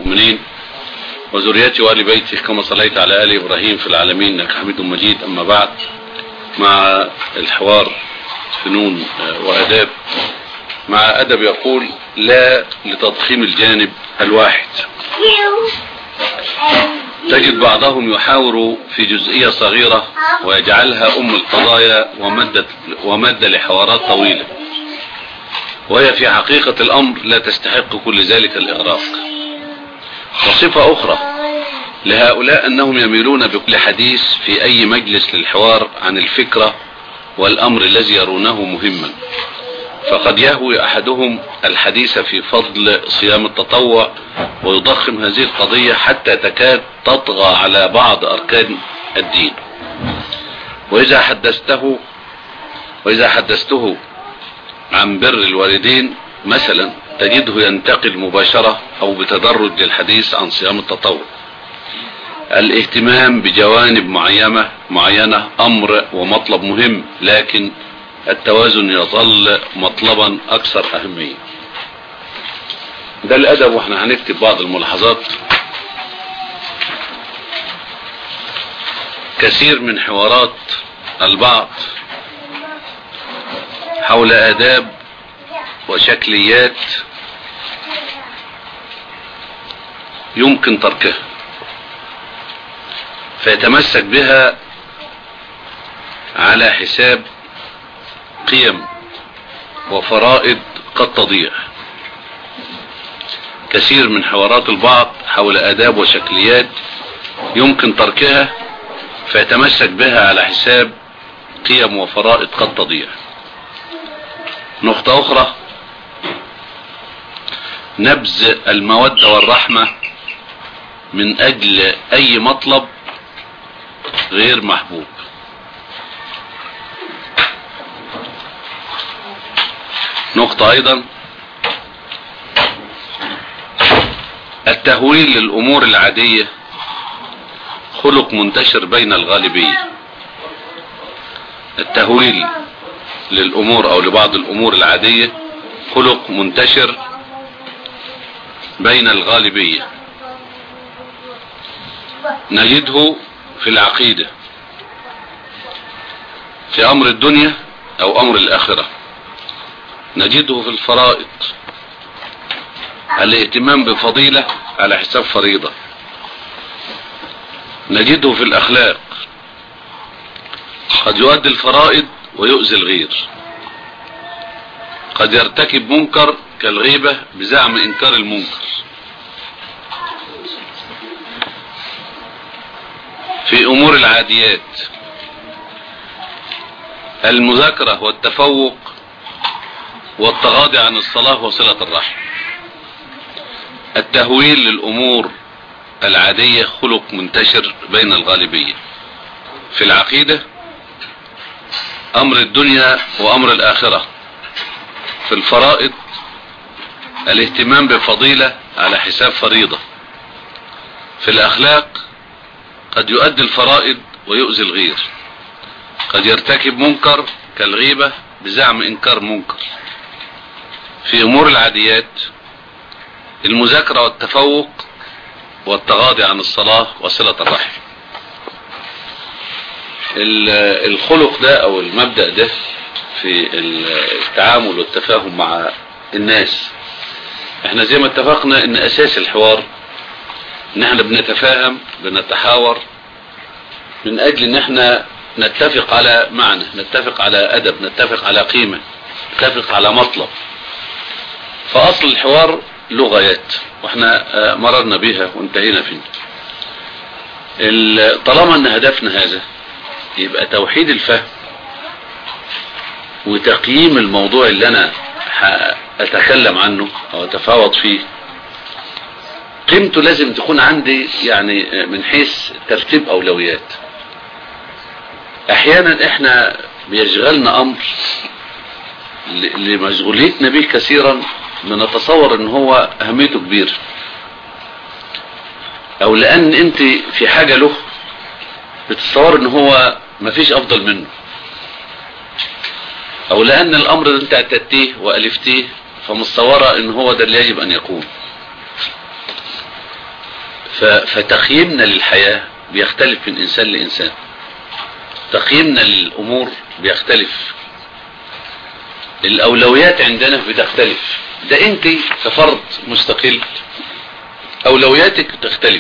المؤمنين وذريته وآل بيته كما صليت على آل إبراهيم في العالمين إنك حميد مجيد أما بعد مع الحوار فنون وآداب مع أدب يقول لا لتضخيم الجانب الواحد تجد بعضهم يحاور في جزئية صغيرة ويجعلها أم القضايا ومدة, ومدة لحوارات طويلة وهي في حقيقة الأمر لا تستحق كل ذلك الإغراق وصفة أخرى لهؤلاء أنهم يميلون بكل حديث في أي مجلس للحوار عن الفكرة والأمر الذي يرونه مهما فقد يهوي أحدهم الحديث في فضل صيام التطوع ويضخم هذه القضية حتى تكاد تطغى على بعض أركان الدين وإذا حدثته وإذا حدثته عن بر الوالدين مثلا تجده ينتقل مباشرة أو بتدرج للحديث عن صيام التطوع الاهتمام بجوانب معينة معينة أمر ومطلب مهم لكن التوازن يظل مطلبا أكثر أهمية ده الأدب واحنا هنكتب بعض الملاحظات كثير من حوارات البعض حول آداب وشكليات يمكن تركها فيتمسك بها على حساب قيم وفرائض قد تضيع كثير من حوارات البعض حول آداب وشكليات يمكن تركها فيتمسك بها على حساب قيم وفرائض قد تضيع نقطة أخرى نبذ المودة والرحمة من أجل أي مطلب غير محبوب نقطة أيضا التهويل للأمور العادية خلق منتشر بين الغالبية التهويل للأمور أو لبعض الأمور العادية خلق منتشر بين الغالبية نجده في العقيدة في أمر الدنيا أو أمر الآخرة نجده في الفرائض الاهتمام بفضيلة على حساب فريضة نجده في الأخلاق قد يؤدي الفرائض ويؤذي الغير قد يرتكب منكر كالغيبة بزعم إنكار المنكر في أمور العاديات المذاكرة والتفوق والتغاضي عن الصلاة وصلة الرحم التهويل للأمور العادية خلق منتشر بين الغالبية في العقيدة أمر الدنيا وأمر الآخرة في الفرائض الاهتمام بفضيلة على حساب فريضة في الأخلاق قد يؤدي الفرائض ويؤذي الغير قد يرتكب منكر كالغيبة بزعم إنكار منكر في أمور العاديات المذاكرة والتفوق والتغاضي عن الصلاة وصلة الرحم الخلق ده او المبدأ ده في التعامل والتفاهم مع الناس احنا زي ما اتفقنا ان اساس الحوار ان احنا بنتفاهم بنتحاور من اجل ان احنا نتفق على معنى نتفق على ادب نتفق على قيمة نتفق على مطلب فاصل الحوار له غايات واحنا مررنا بها وانتهينا فيه طالما ان هدفنا هذا يبقى توحيد الفهم وتقييم الموضوع اللي انا اتكلم عنه او اتفاوض فيه قيمته لازم تكون عندي يعني من حيث ترتيب اولويات احيانا احنا بيشغلنا امر لمشغوليتنا به كثيرا بنتصور ان هو اهميته كبيره او لان انت في حاجة له بتتصور ان هو مفيش افضل منه او لان الامر اللي انت اعتدتيه والفتيه فمتصورة ان هو ده اللي يجب ان يكون ف- فتقييمنا للحياة بيختلف من انسان لانسان تقييمنا للامور بيختلف الاولويات عندنا بتختلف ده انت كفرد مستقل اولوياتك تختلف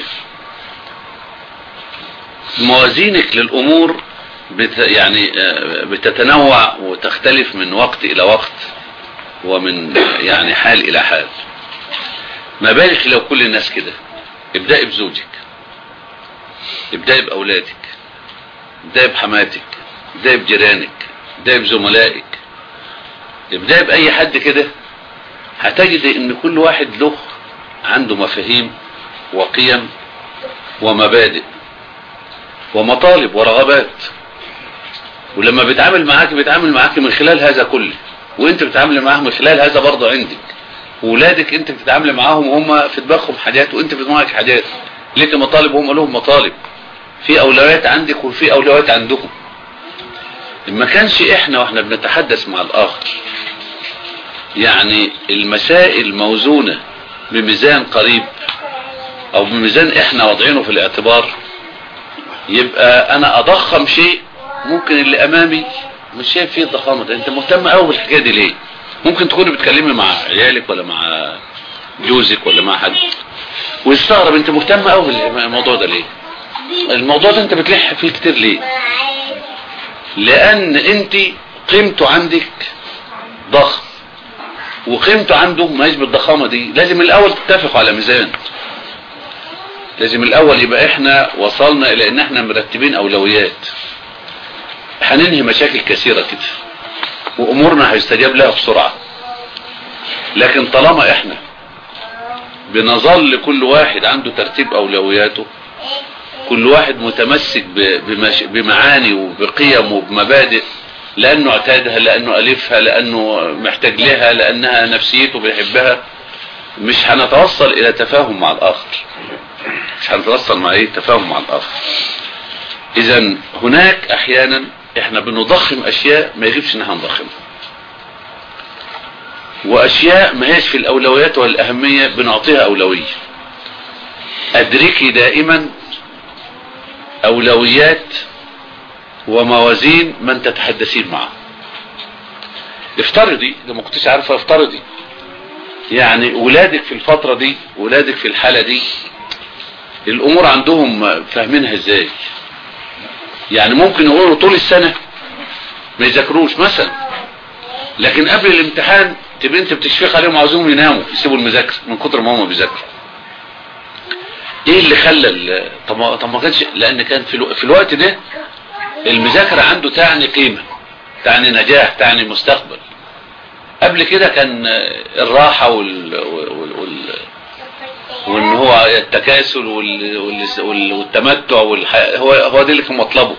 موازينك للامور بت يعني آه، بتتنوع وتختلف من وقت الى وقت ومن يعني حال الى حال ما بالك لو كل الناس كده ابدأي بزوجك ابدأي باولادك ابدأي بحماتك ابدأي بجيرانك ابدأي بزملائك ابدأي باي حد كده هتجد ان كل واحد له عنده مفاهيم وقيم ومبادئ ومطالب ورغبات ولما بيتعامل معاك بيتعامل معاك من خلال هذا كله وانت بتتعامل معاه من خلال هذا برضه عندك وولادك انت بتتعامل معاهم وهم في دماغهم حاجات وانت في دماغك حاجات ليك مطالب وهم لهم مطالب في اولويات عندك وفي اولويات عندهم ما كانش احنا واحنا بنتحدث مع الاخر يعني المسائل موزونة بميزان قريب او بميزان احنا واضعينه في الاعتبار يبقى انا اضخم شيء ممكن اللي امامي مش شايف فيه الضخامه ده انت مهتم قوي بالحكايه دي ليه ممكن تكوني بتكلمي مع عيالك ولا مع جوزك ولا مع حد ويستغرب انت مهتم قوي بالموضوع ده ليه الموضوع ده انت بتلح فيه كتير ليه لان انت قيمته عندك ضخم وقيمته عنده ما بالضخامه دي لازم الاول تتفقوا على ميزان لازم الاول يبقى احنا وصلنا الى ان احنا مرتبين اولويات هننهي مشاكل كثيرة كده وامورنا هيستجاب لها بسرعة لكن طالما احنا بنظل كل واحد عنده ترتيب اولوياته كل واحد متمسك ب- بمش- بمعاني وبقيم وبمبادئ لانه اعتادها لانه الفها لانه محتاج لها لانها نفسيته بيحبها مش هنتوصل الى تفاهم مع الاخر مش هنتوصل مع ايه تفاهم مع الاخر اذا هناك احيانا احنا بنضخم اشياء ما يجبش انها نضخمها واشياء ما هيش في الاولويات والاهمية بنعطيها اولوية ادركي دائما اولويات وموازين من تتحدثين معه افترضي لو ما كنتش عارفه افترضي يعني ولادك في الفترة دي ولادك في الحالة دي الامور عندهم فاهمينها ازاي يعني ممكن يقولوا طول السنة ما يذاكروش مثلا لكن قبل الامتحان تبقى انت بتشفق عليهم عاوزهم يناموا يسيبوا المذاكرة من كتر ما هم بيذاكروا ايه اللي خلى ال- طب ما طب ما كانش لان كان في, الو... في الوقت ده المذاكرة عنده تعني قيمة تعني نجاح تعني مستقبل قبل كده كان الراحة وال... وال... وال... وان هو التكاسل وال... وال... وال... والتمتع والح... هو هو ده اللي كان مطلبه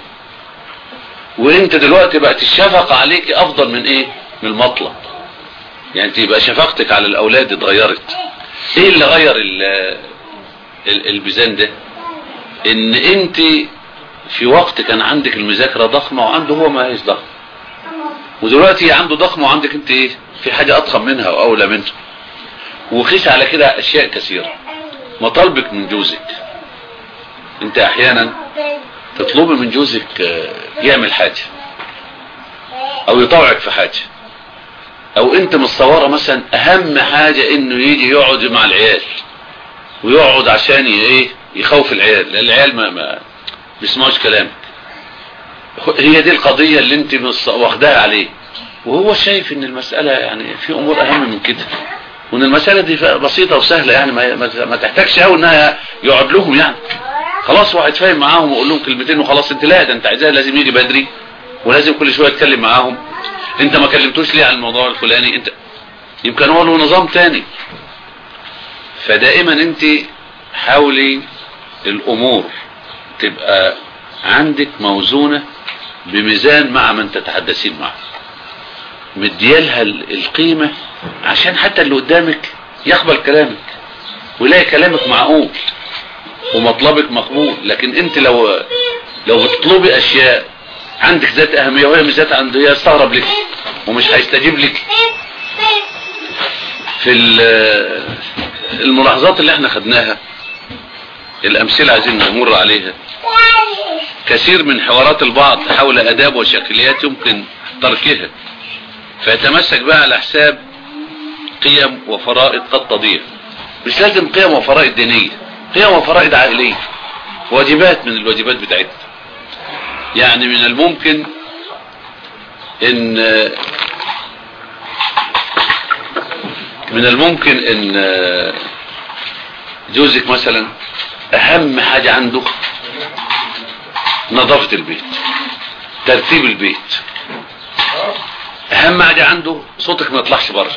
وانت دلوقتي بقت الشفقة عليك افضل من ايه من المطلب يعني تبقى شفقتك على الاولاد اتغيرت ايه اللي غير ال... ال- الميزان ده ان انت في وقت كان عندك المذاكرة ضخمة وعنده هو ما هيش ضخمة ودلوقتي عنده ضخمة وعندك انت ايه في حاجة اضخم منها واولى منها وقيس على كده اشياء كثيرة مطالبك من جوزك انت احيانا تطلبي من جوزك آه، يعمل حاجة او يطوعك في حاجة او انت متصورة مثلا اهم حاجة انه يجي يقعد مع العيال ويقعد عشان ي- ايه يخوف العيال لان العيال ما ما بيسمعوش كلامك هي دي القضية اللي انت مص- واخداها عليه وهو شايف ان المسألة يعني في امور اهم من كده وان المسألة دي ف- بسيطة وسهلة يعني ما, ما, ما تحتاجش قوي انها يقعد لهم يعني خلاص هو هيتفاهم معاهم ويقول لهم كلمتين وخلاص انت لا ده انت عايزاه لازم يجي بدري ولازم كل شوية يتكلم معاهم انت ما كلمتوش ليه عن الموضوع الفلاني انت يمكن هو له نظام تاني فدائما انت حاولي الامور تبقى عندك موزونة بميزان مع من تتحدثين معه مديالها ال- القيمة عشان حتى اللي قدامك يقبل كلامك ويلاقي كلامك معقول ومطلبك مقبول لكن انت لو لو بتطلبي اشياء عندك ذات اهمية وهي مش ذات عنده يستغرب لك ومش هيستجيب لك في ال- الملاحظات اللي احنا خدناها الامثلة عايزين نمر عليها كثير من حوارات البعض حول اداب وشكليات يمكن تركها فيتمسك بها على حساب قيم وفرائض قد تضيع مش لازم قيم وفرائض دينية قيم وفرائض عائلية واجبات من الواجبات بتاعتنا يعني من الممكن ان من الممكن ان جوزك مثلا اهم حاجة عنده نظافة البيت ترتيب البيت اهم حاجة عنده صوتك ما يطلعش بره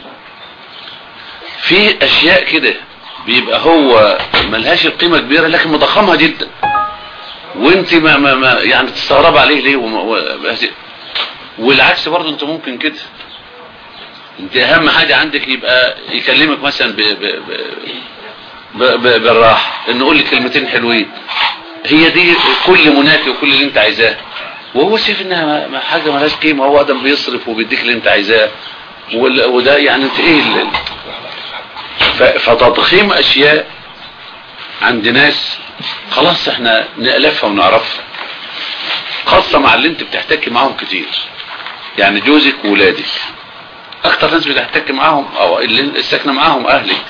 في اشياء كده بيبقى هو ملهاش القيمة كبيرة لكن مضخمها جدا وانت ما, ما, ما يعني تستغرب عليه ليه وما و... والعكس برضه انت ممكن كده انت اهم حاجة عندك يبقى يكلمك مثلا ب... ب... ب... ب... ب... بالراحة انه يقول لك كلمتين حلوين هي دي كل مناكي وكل اللي انت عايزاه وهو شايف انها ما حاجة ملهاش قيمة هو ادم بيصرف وبيديك اللي انت عايزاه وال... وده يعني انت ايه اللي... ف... فتضخيم اشياء عند ناس خلاص احنا نألفها ونعرفها خاصة مع اللي انت بتحتك معاهم كتير يعني جوزك وولادك اكتر ناس بتحتك معاهم او اللي الساكنة معاهم اهلك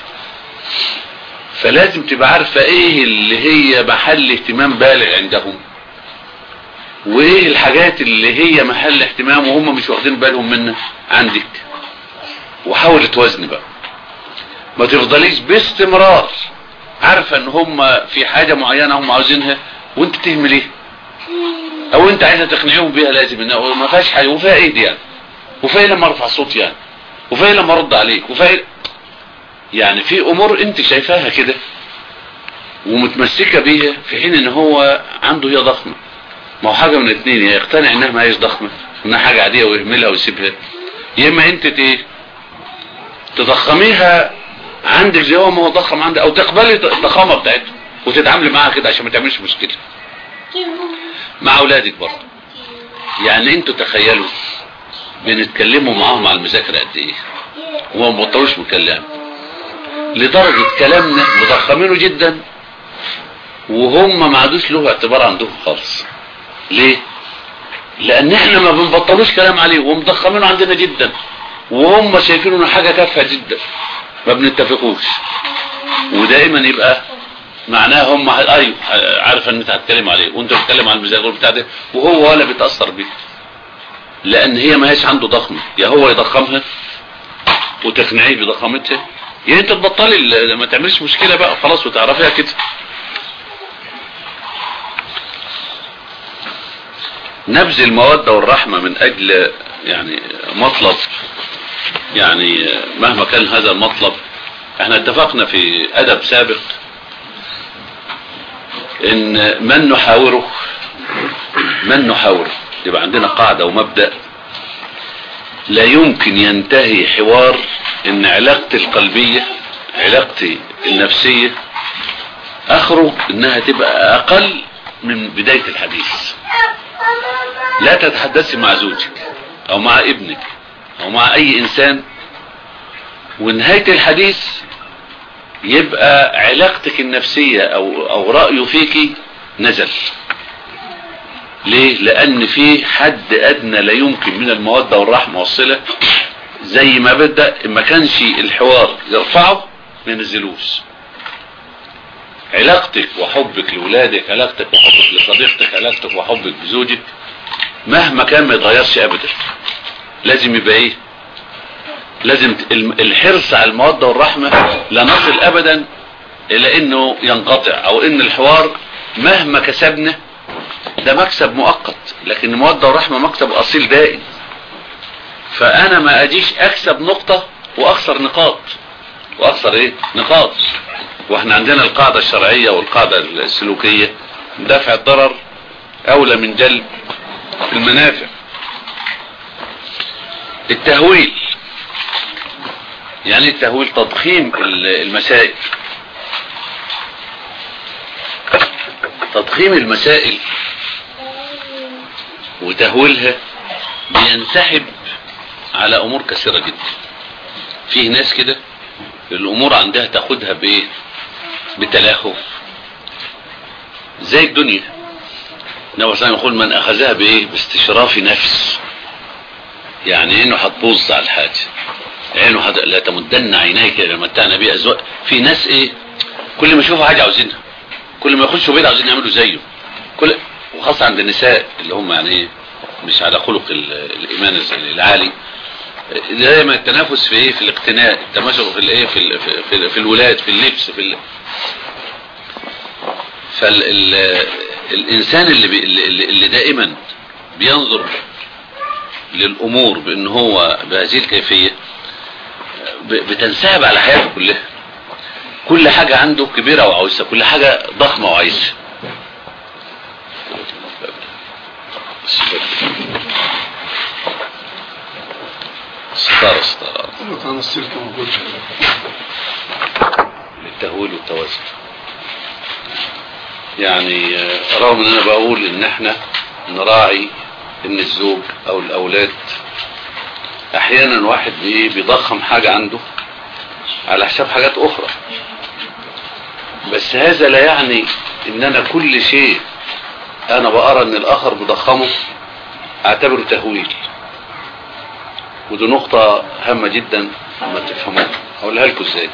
فلازم تبقى عارفة ايه اللي هي محل اهتمام بالغ عندهم وايه الحاجات اللي هي محل اهتمام وهم مش واخدين بالهم منها عندك وحاول توازن بقى ما تفضليش باستمرار عارفة ان هم في حاجة معينة هم عاوزينها وانت تهمل ايه او انت عايزة تقنعيهم بيها لازم انه ما فيهاش حاجة وفيها ايه دي يعني وفيها إيه لما ارفع صوت يعني وفيها إيه لما ارد عليك وفيها إيه يعني في امور انت شايفاها كده ومتمسكة بيها في حين ان هو عنده هي ضخمة ما هو حاجة من اتنين يا يقتنع انها ما هيش ضخمة انها حاجة عادية ويهملها ويسيبها يا اما انت ايه تضخميها عندك زي هو ما هو ضخم عندك او تقبلي الضخامة بتاعته وتتعاملي معاها كده عشان ما تعملش مشكلة مع اولادك برضه يعني انتوا تخيلوا بنتكلموا معاهم على المذاكرة قد ايه وما مبطلوش من كلام لدرجة كلامنا مضخمينه جدا وهم ما عادوش له اعتبار عندهم خالص ليه لان احنا ما بنبطلوش كلام عليه ومضخمينه عندنا جدا وهم شايفينه انه حاجة تافهه جدا ما بنتفقوش ودائما يبقى معناه هم ايوه عارف ان انت هتتكلم عليه وانت بتتكلم على المزاج بتاع ده وهو ولا بيتاثر بيه لان هي ما هيش عنده ضخمه يا هو يضخمها وتقنعيه بضخامتها يا انت تبطلي ما تعملش مشكله بقى خلاص وتعرفيها كده نبذ المودة والرحمة من اجل يعني مطلب يعني مهما كان هذا المطلب احنا اتفقنا في ادب سابق ان من نحاوره من نحاوره يبقى عندنا قاعدة ومبدأ لا يمكن ينتهي حوار ان علاقتي القلبية علاقتي النفسية اخره انها تبقى اقل من بداية الحديث لا تتحدثي مع زوجك او مع ابنك او مع اي انسان ونهاية الحديث يبقى علاقتك النفسية او, أو رأيه فيكي نزل ليه لان في حد ادنى لا يمكن من المودة والرحمة والصلة زي ما بدأ ما كانش الحوار يرفعه ما ينزلوش علاقتك وحبك لولادك علاقتك وحبك لصديقتك علاقتك وحبك بزوجك مهما كان ما يتغيرش ابدا لازم يبقى ايه لازم الحرص على المودة والرحمة لا نصل ابدا الى انه ينقطع او ان الحوار مهما كسبنا ده مكسب مؤقت لكن المودة والرحمة مكسب اصيل دائم فانا ما اجيش اكسب نقطة واخسر نقاط واخسر ايه نقاط واحنا عندنا القاعدة الشرعية والقاعدة السلوكية دفع الضرر اولى من جلب المنافع التهويل يعني التهويل تضخيم المسائل تضخيم المسائل وتهويلها بينسحب على امور كثيرة جدا فيه ناس كده الامور عندها تاخدها بايه بتلاهف زي الدنيا النبي صلى الله عليه وسلم يقول من اخذها بايه باستشراف نفس يعني عينه هتبوظ على الحاجة عينه هت... لا تمدن عينيك الى متعنا بيه ازواج في ناس ايه كل ما يشوفوا حاجة عاوزينها كل ما يخشوا بيت عاوزين يعملوا زيه كل وخاصة عند النساء اللي هم يعني ايه مش على خلق ال... الايمان العالي دايما التنافس في ايه في الاقتناء التماشق في الايه في ال... في, في, في الولاد في اللبس في ال... فالانسان اللي, بي... اللي اللي دائما بينظر للامور بان هو بهذه الكيفية بتنسحب على حياته كلها كل حاجة عنده كبيرة وعاوزها كل حاجة ضخمة وعايزها ستارة ستارة كان السلك موجود للتهويل والتوازن يعني رغم ان انا بقول ان احنا نراعي ان الزوج او الاولاد احيانا واحد بايه بيضخم حاجة عنده على حساب حاجات اخرى بس هذا لا يعني ان انا كل شيء انا بقرا ان الاخر بضخمه اعتبره تهويل ودي نقطة هامة جدا ما تفهموها هقولها لكم ازاي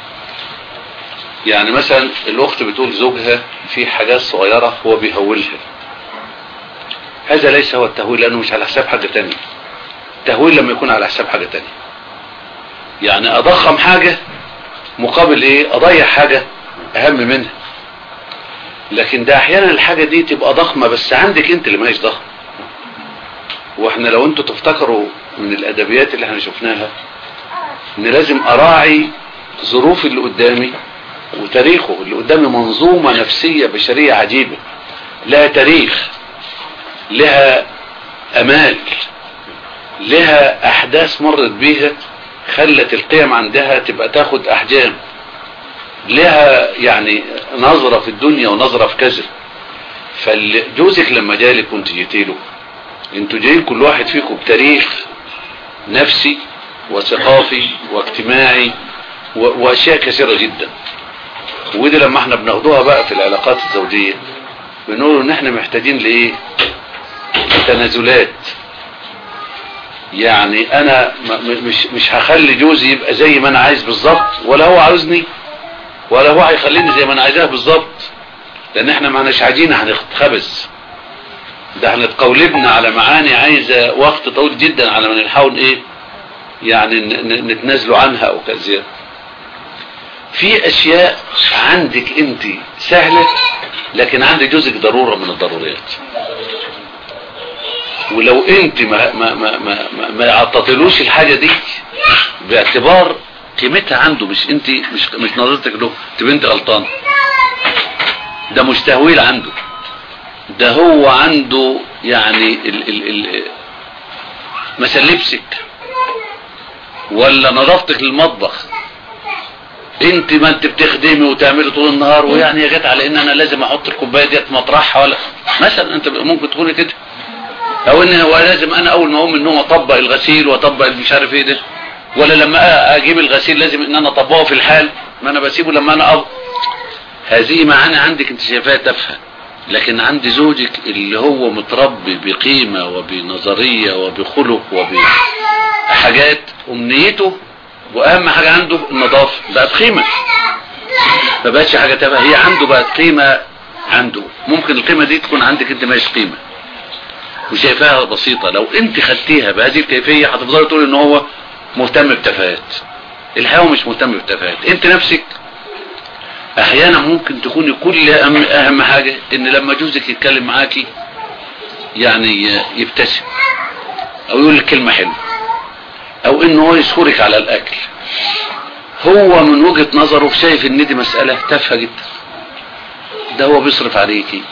يعني مثلا الاخت بتقول زوجها في حاجات صغيرة هو بيهولها هذا ليس هو التهويل لانه مش على حساب حاجة تانية التهويل لما يكون على حساب حاجة تانية يعني اضخم حاجة مقابل ايه اضيع حاجة اهم منها لكن ده احيانا الحاجة دي تبقى ضخمة بس عندك انت اللي ما هيش ضخمة واحنا لو انتوا تفتكروا من الادبيات اللي احنا شفناها ان لازم اراعي ظروف اللي قدامي وتاريخه اللي قدامي منظومة نفسية بشرية عجيبة لها تاريخ لها امال لها احداث مرت بيها خلت القيم عندها تبقى تاخد احجام لها يعني نظرة في الدنيا ونظرة في كذا فجوزك لما جالك وانت جيتي له انتوا جايين كل واحد فيكم بتاريخ نفسي وثقافي واجتماعي واشياء كثيرة جدا ودي لما احنا بناخدوها بقى في العلاقات الزوجية بنقول ان احنا محتاجين لايه تنازلات يعني انا مش مش هخلي جوزي يبقى زي ما انا عايز بالظبط ولا هو عاوزني ولا هو هيخليني زي ما انا عايزاه بالظبط لان احنا ما احناش عايزين هنتخبز ده هنتقولبنا على معاني عايزة وقت طويل جدا على ما نحاول ايه يعني نتنازلوا عنها او كذا في اشياء عندك انت سهلة لكن عند جوزك ضرورة من الضروريات ولو انت ما ما ما ما, ما, ما عطتلوش الحاجة دي باعتبار قيمتها عنده مش انت مش مش نظرتك له تبقى انت غلطان ده مش تهويل عنده ده هو عنده يعني ال ال ال مثلا لبسك ولا نظافتك للمطبخ انت ما انت بتخدمي وتعملي طول النهار ويعني جت على ان انا لازم احط الكوبايه ديت مطرحها ولا مثلا انت ممكن تكوني كده او ان هو لازم انا اول ما اقوم من النوم اطبق الغسيل واطبق مش عارف ايه ده ولا لما اجيب الغسيل لازم ان انا اطبقه في الحال ما انا بسيبه لما انا أب... هذه معاني عندك انت شايفاها تافهه لكن عند زوجك اللي هو متربي بقيمة وبنظرية وبخلق وبحاجات امنيته واهم حاجة عنده النظافة بقت قيمة ما بقتش حاجة تافهه هي عنده بقت قيمة عنده ممكن القيمة دي تكون عندك انت ماهيش قيمة وشايفاها بسيطة لو انت خدتيها بهذه الكيفية هتفضل تقول ان هو مهتم بتفاهات الحيوة مش مهتم بتفاهات انت نفسك احيانا ممكن تكوني كل اهم, أهم حاجة ان لما جوزك يتكلم معاكي يعني يبتسم او يقول لك كلمة حلوة او ان هو يشكرك على الاكل هو من وجهة نظره شايف ان دي مسألة تافهة جدا ده هو بيصرف عليكي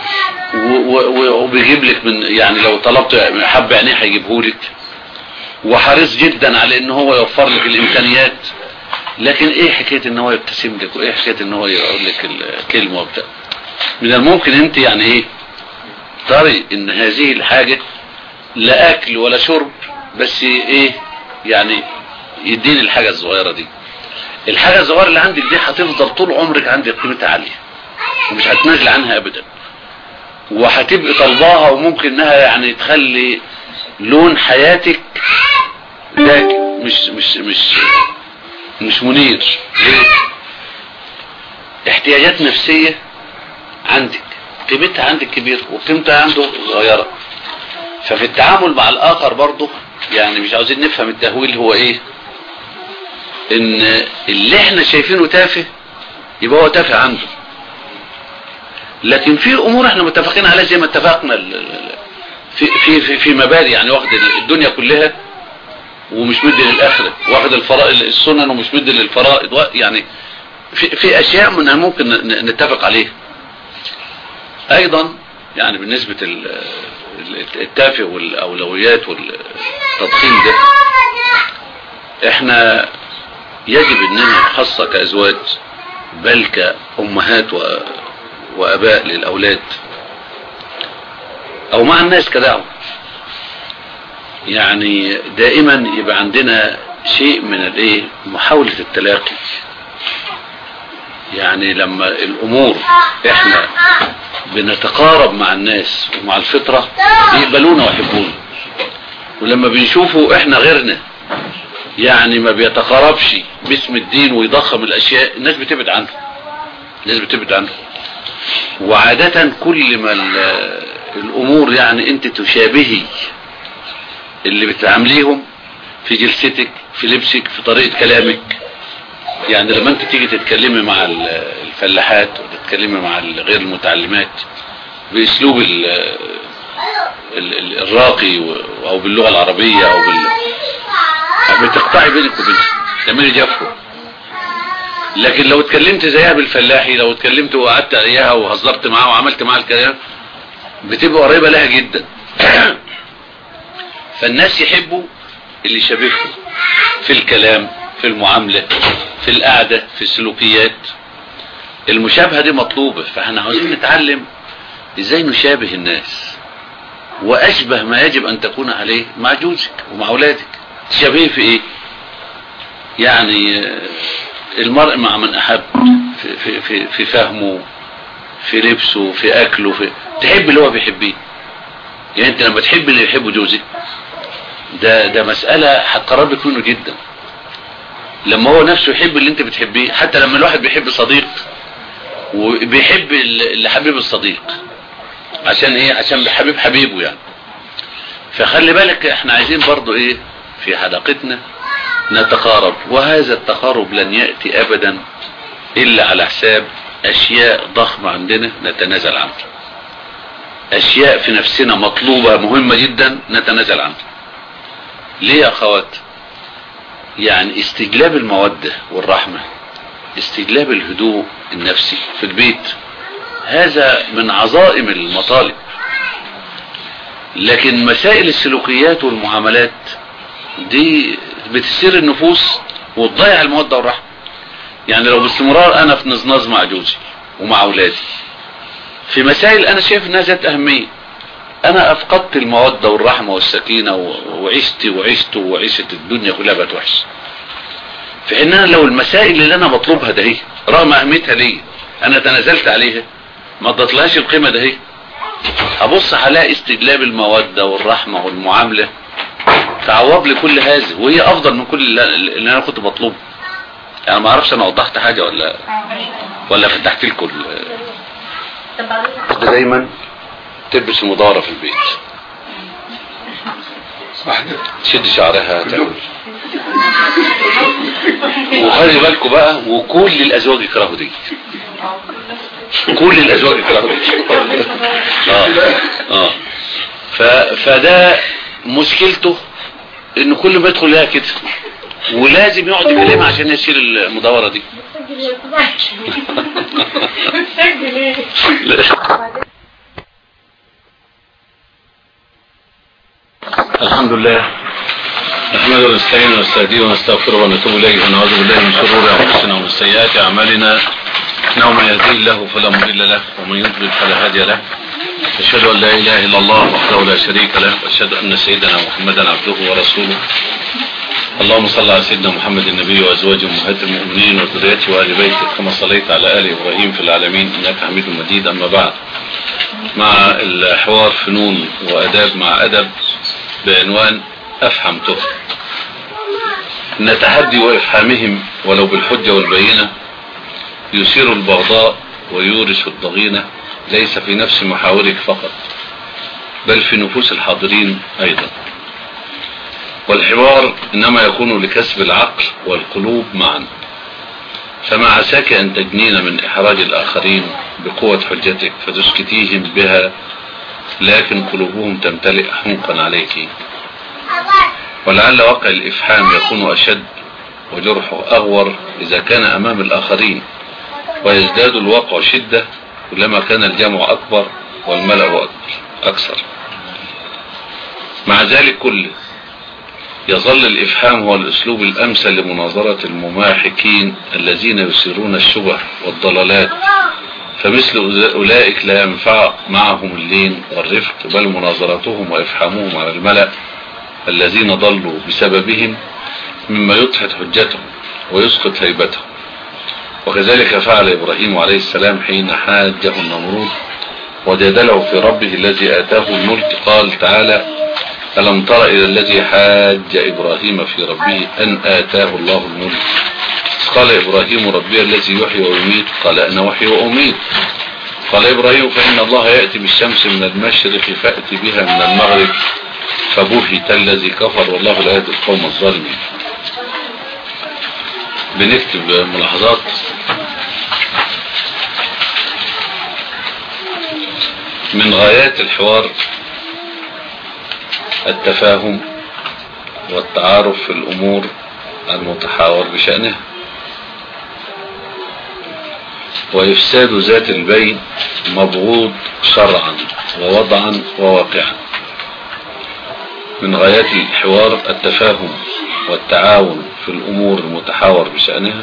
وبيجيب لك من يعني لو طلبت حب عينيه هيجيبه لك وحريص جدا على ان هو يوفر لك الامكانيات لكن ايه حكاية ان هو يبتسم لك وايه حكاية ان هو يقول لك الكلمة وبتاع من الممكن انت يعني ايه تري ان هذه الحاجة لا اكل ولا شرب بس ايه يعني يديني الحاجة الصغيرة دي الحاجة الصغيرة اللي عندك دي هتفضل طول عمرك عندك قيمتها عالية ومش هتنازل عنها ابدا وهتبقي طالباها وممكن انها يعني تخلي لون حياتك ده مش مش مش مش منير ليه احتياجات نفسية عندك قيمتها عندك كبيرة وقيمتها عنده صغيرة ففي التعامل مع الاخر برضه يعني مش عاوزين نفهم التهويل هو ايه ان اللي احنا شايفينه تافه يبقى هو تافه عنده لكن في امور احنا متفقين عليها زي ما اتفقنا ال- ال- في في في, في مبادئ يعني واخد الدنيا كلها ومش مدي للاخره واخد الفرائض السنن ومش مدي للفرائض و- يعني في في اشياء منها ممكن ن- نتفق عليها ايضا يعني بالنسبه ال- ال- التافه والاولويات والتضخيم ده احنا يجب اننا خاصة كازواج بل كامهات و... واباء للاولاد او مع الناس كدعوة يعني دائما يبقى عندنا شيء من الايه محاولة التلاقي يعني لما الامور احنا بنتقارب مع الناس ومع الفطرة بيقبلونا ويحبونا ولما بنشوفوا احنا غيرنا يعني ما بيتقربش باسم الدين ويضخم الاشياء الناس بتبعد عنه الناس بتبعد عنه وعادة كل ما ال- الامور يعني انت تشابهي اللي بتعامليهم في جلستك في لبسك في طريقة كلامك يعني لما انت تيجي تتكلمي مع ال- الفلاحات وتتكلمي مع ال- غير المتعلمات باسلوب ال- ال- ال- الراقي و- او باللغة العربية او بال بتقطعي بينك وبينها تعملي جفوة لكن لو اتكلمت زيها بالفلاحي لو اتكلمت وقعدت عليها وهزرت معاها وعملت معاها الكلام بتبقى قريبة لها جدا فالناس يحبوا اللي يشابههم في الكلام في المعاملة في القعدة في السلوكيات المشابهة دي مطلوبة فاحنا عاوزين نتعلم ازاي نشابه الناس واشبه ما يجب ان تكون عليه مع جوزك ومع اولادك تشابهه في ايه يعني آه، المرء مع من احب في, في, في, في فهمه في لبسه في اكله في تحب اللي هو بيحبيه يعني انت لما تحب اللي يحبه جوزك ده ده مسألة هتقربك منه جدا لما هو نفسه يحب اللي انت بتحبيه حتى لما الواحد بيحب صديق وبيحب اللي حبيب الصديق عشان ايه عشان حبيب حبيبه يعني فخلي بالك احنا عايزين برضو ايه في حلقتنا نتقارب وهذا التقارب لن يأتي ابدا الا على حساب اشياء ضخمة عندنا نتنازل عنها اشياء في نفسنا مطلوبة مهمة جدا نتنازل عنها ليه يا اخوات يعني استجلاب المودة والرحمة استجلاب الهدوء النفسي في البيت هذا من عظائم المطالب لكن مسائل السلوكيات والمعاملات دي بتسير النفوس وتضيع المودة والرحمة يعني لو باستمرار انا في نزناز مع جوزي ومع اولادي في مسائل انا شايف انها ذات اهمية انا افقدت المودة والرحمة والسكينة و- وعشتي وعشت وعيشة الدنيا كلها بقت وحشة في ان انا لو المسائل اللي انا بطلبها ده هي رغم اهميتها ليا انا تنازلت عليها ما ادتلهاش القيمة ده هي ابص هلاقي استجلاب المودة والرحمة والمعاملة تعوض لي كل هذا وهي افضل من كل اللي اللي انا كنت بطلبه يعني ما اعرفش انا وضحت حاجة ولا ولا فتحت لكم ال- ده دايما تلبس المدارة في البيت واحدة تشد شعرها تعمل وخلي بالكم بقى وكل الازواج يكرهوا دي كل الازواج يكرهوا دي اه اه ف... فده مشكلته انه كل ما يدخل لها كده ولازم يقعد يكلمها عشان يشيل المدورة دي لا. الحمد لله نحمده ونستعين ونستهديه ونستغفره ونتوب اليه ونعوذ بالله من شرور انفسنا ومن سيئات اعمالنا انه من يهديه الله فلا مضل له ومن يضلل فلا هادي له اشهد ان لا اله الا الله وحده لا شريك له واشهد ان سيدنا محمدا عبده ورسوله اللهم صل على سيدنا محمد النبي وازواجه امهات المؤمنين وذريته وال بيته كما صليت على ال ابراهيم في العالمين انك حميد مجيد اما بعد مع الحوار فنون واداب مع ادب بعنوان افهم تفهم ان تحدي وافهامهم ولو بالحجه والبينه يثير البغضاء ويورث الضغينه ليس في نفس محاورك فقط بل في نفوس الحاضرين ايضا والحوار انما يكون لكسب العقل والقلوب معا فما عساك ان تجنين من احراج الاخرين بقوة حجتك فتسكتيهم بها لكن قلوبهم تمتلئ حنقا عليك ولعل وقع الافحام يكون اشد وجرحه اغور اذا كان امام الاخرين ويزداد الوقع شدة كلما كان الجمع اكبر والملأ اكبر اكثر مع ذلك كله يظل الإفحام هو الأسلوب الأمثل لمناظرة المماحكين الذين يسيرون الشبه والضلالات فمثل أولئك لا ينفع معهم اللين والرفق بل مناظرتهم وإفحامهم على الملأ الذين ضلوا بسببهم مما يضحك حجتهم ويسقط هيبتهم وكذلك فعل إبراهيم عليه السلام حين حاجه النمرود وجادله في ربه الذي آتاه الملك قال تعالى ألم تر إلى الذي حاج إبراهيم في ربه أن آتاه الله الملك قال إبراهيم ربي الذي يحيي ويميت قال أنا وحي وأميت قال إبراهيم فإن الله يأتي بالشمس من المشرق فأتي بها من المغرب فبهت الذي كفر والله لا يهدي القوم الظالمين بنكتب ملاحظات من غايات الحوار التفاهم والتعارف في الأمور المتحاور بشأنها وإفساد ذات البين مبغوض شرعا ووضعا وواقعا من غايات الحوار التفاهم والتعاون في الأمور المتحاور بشأنها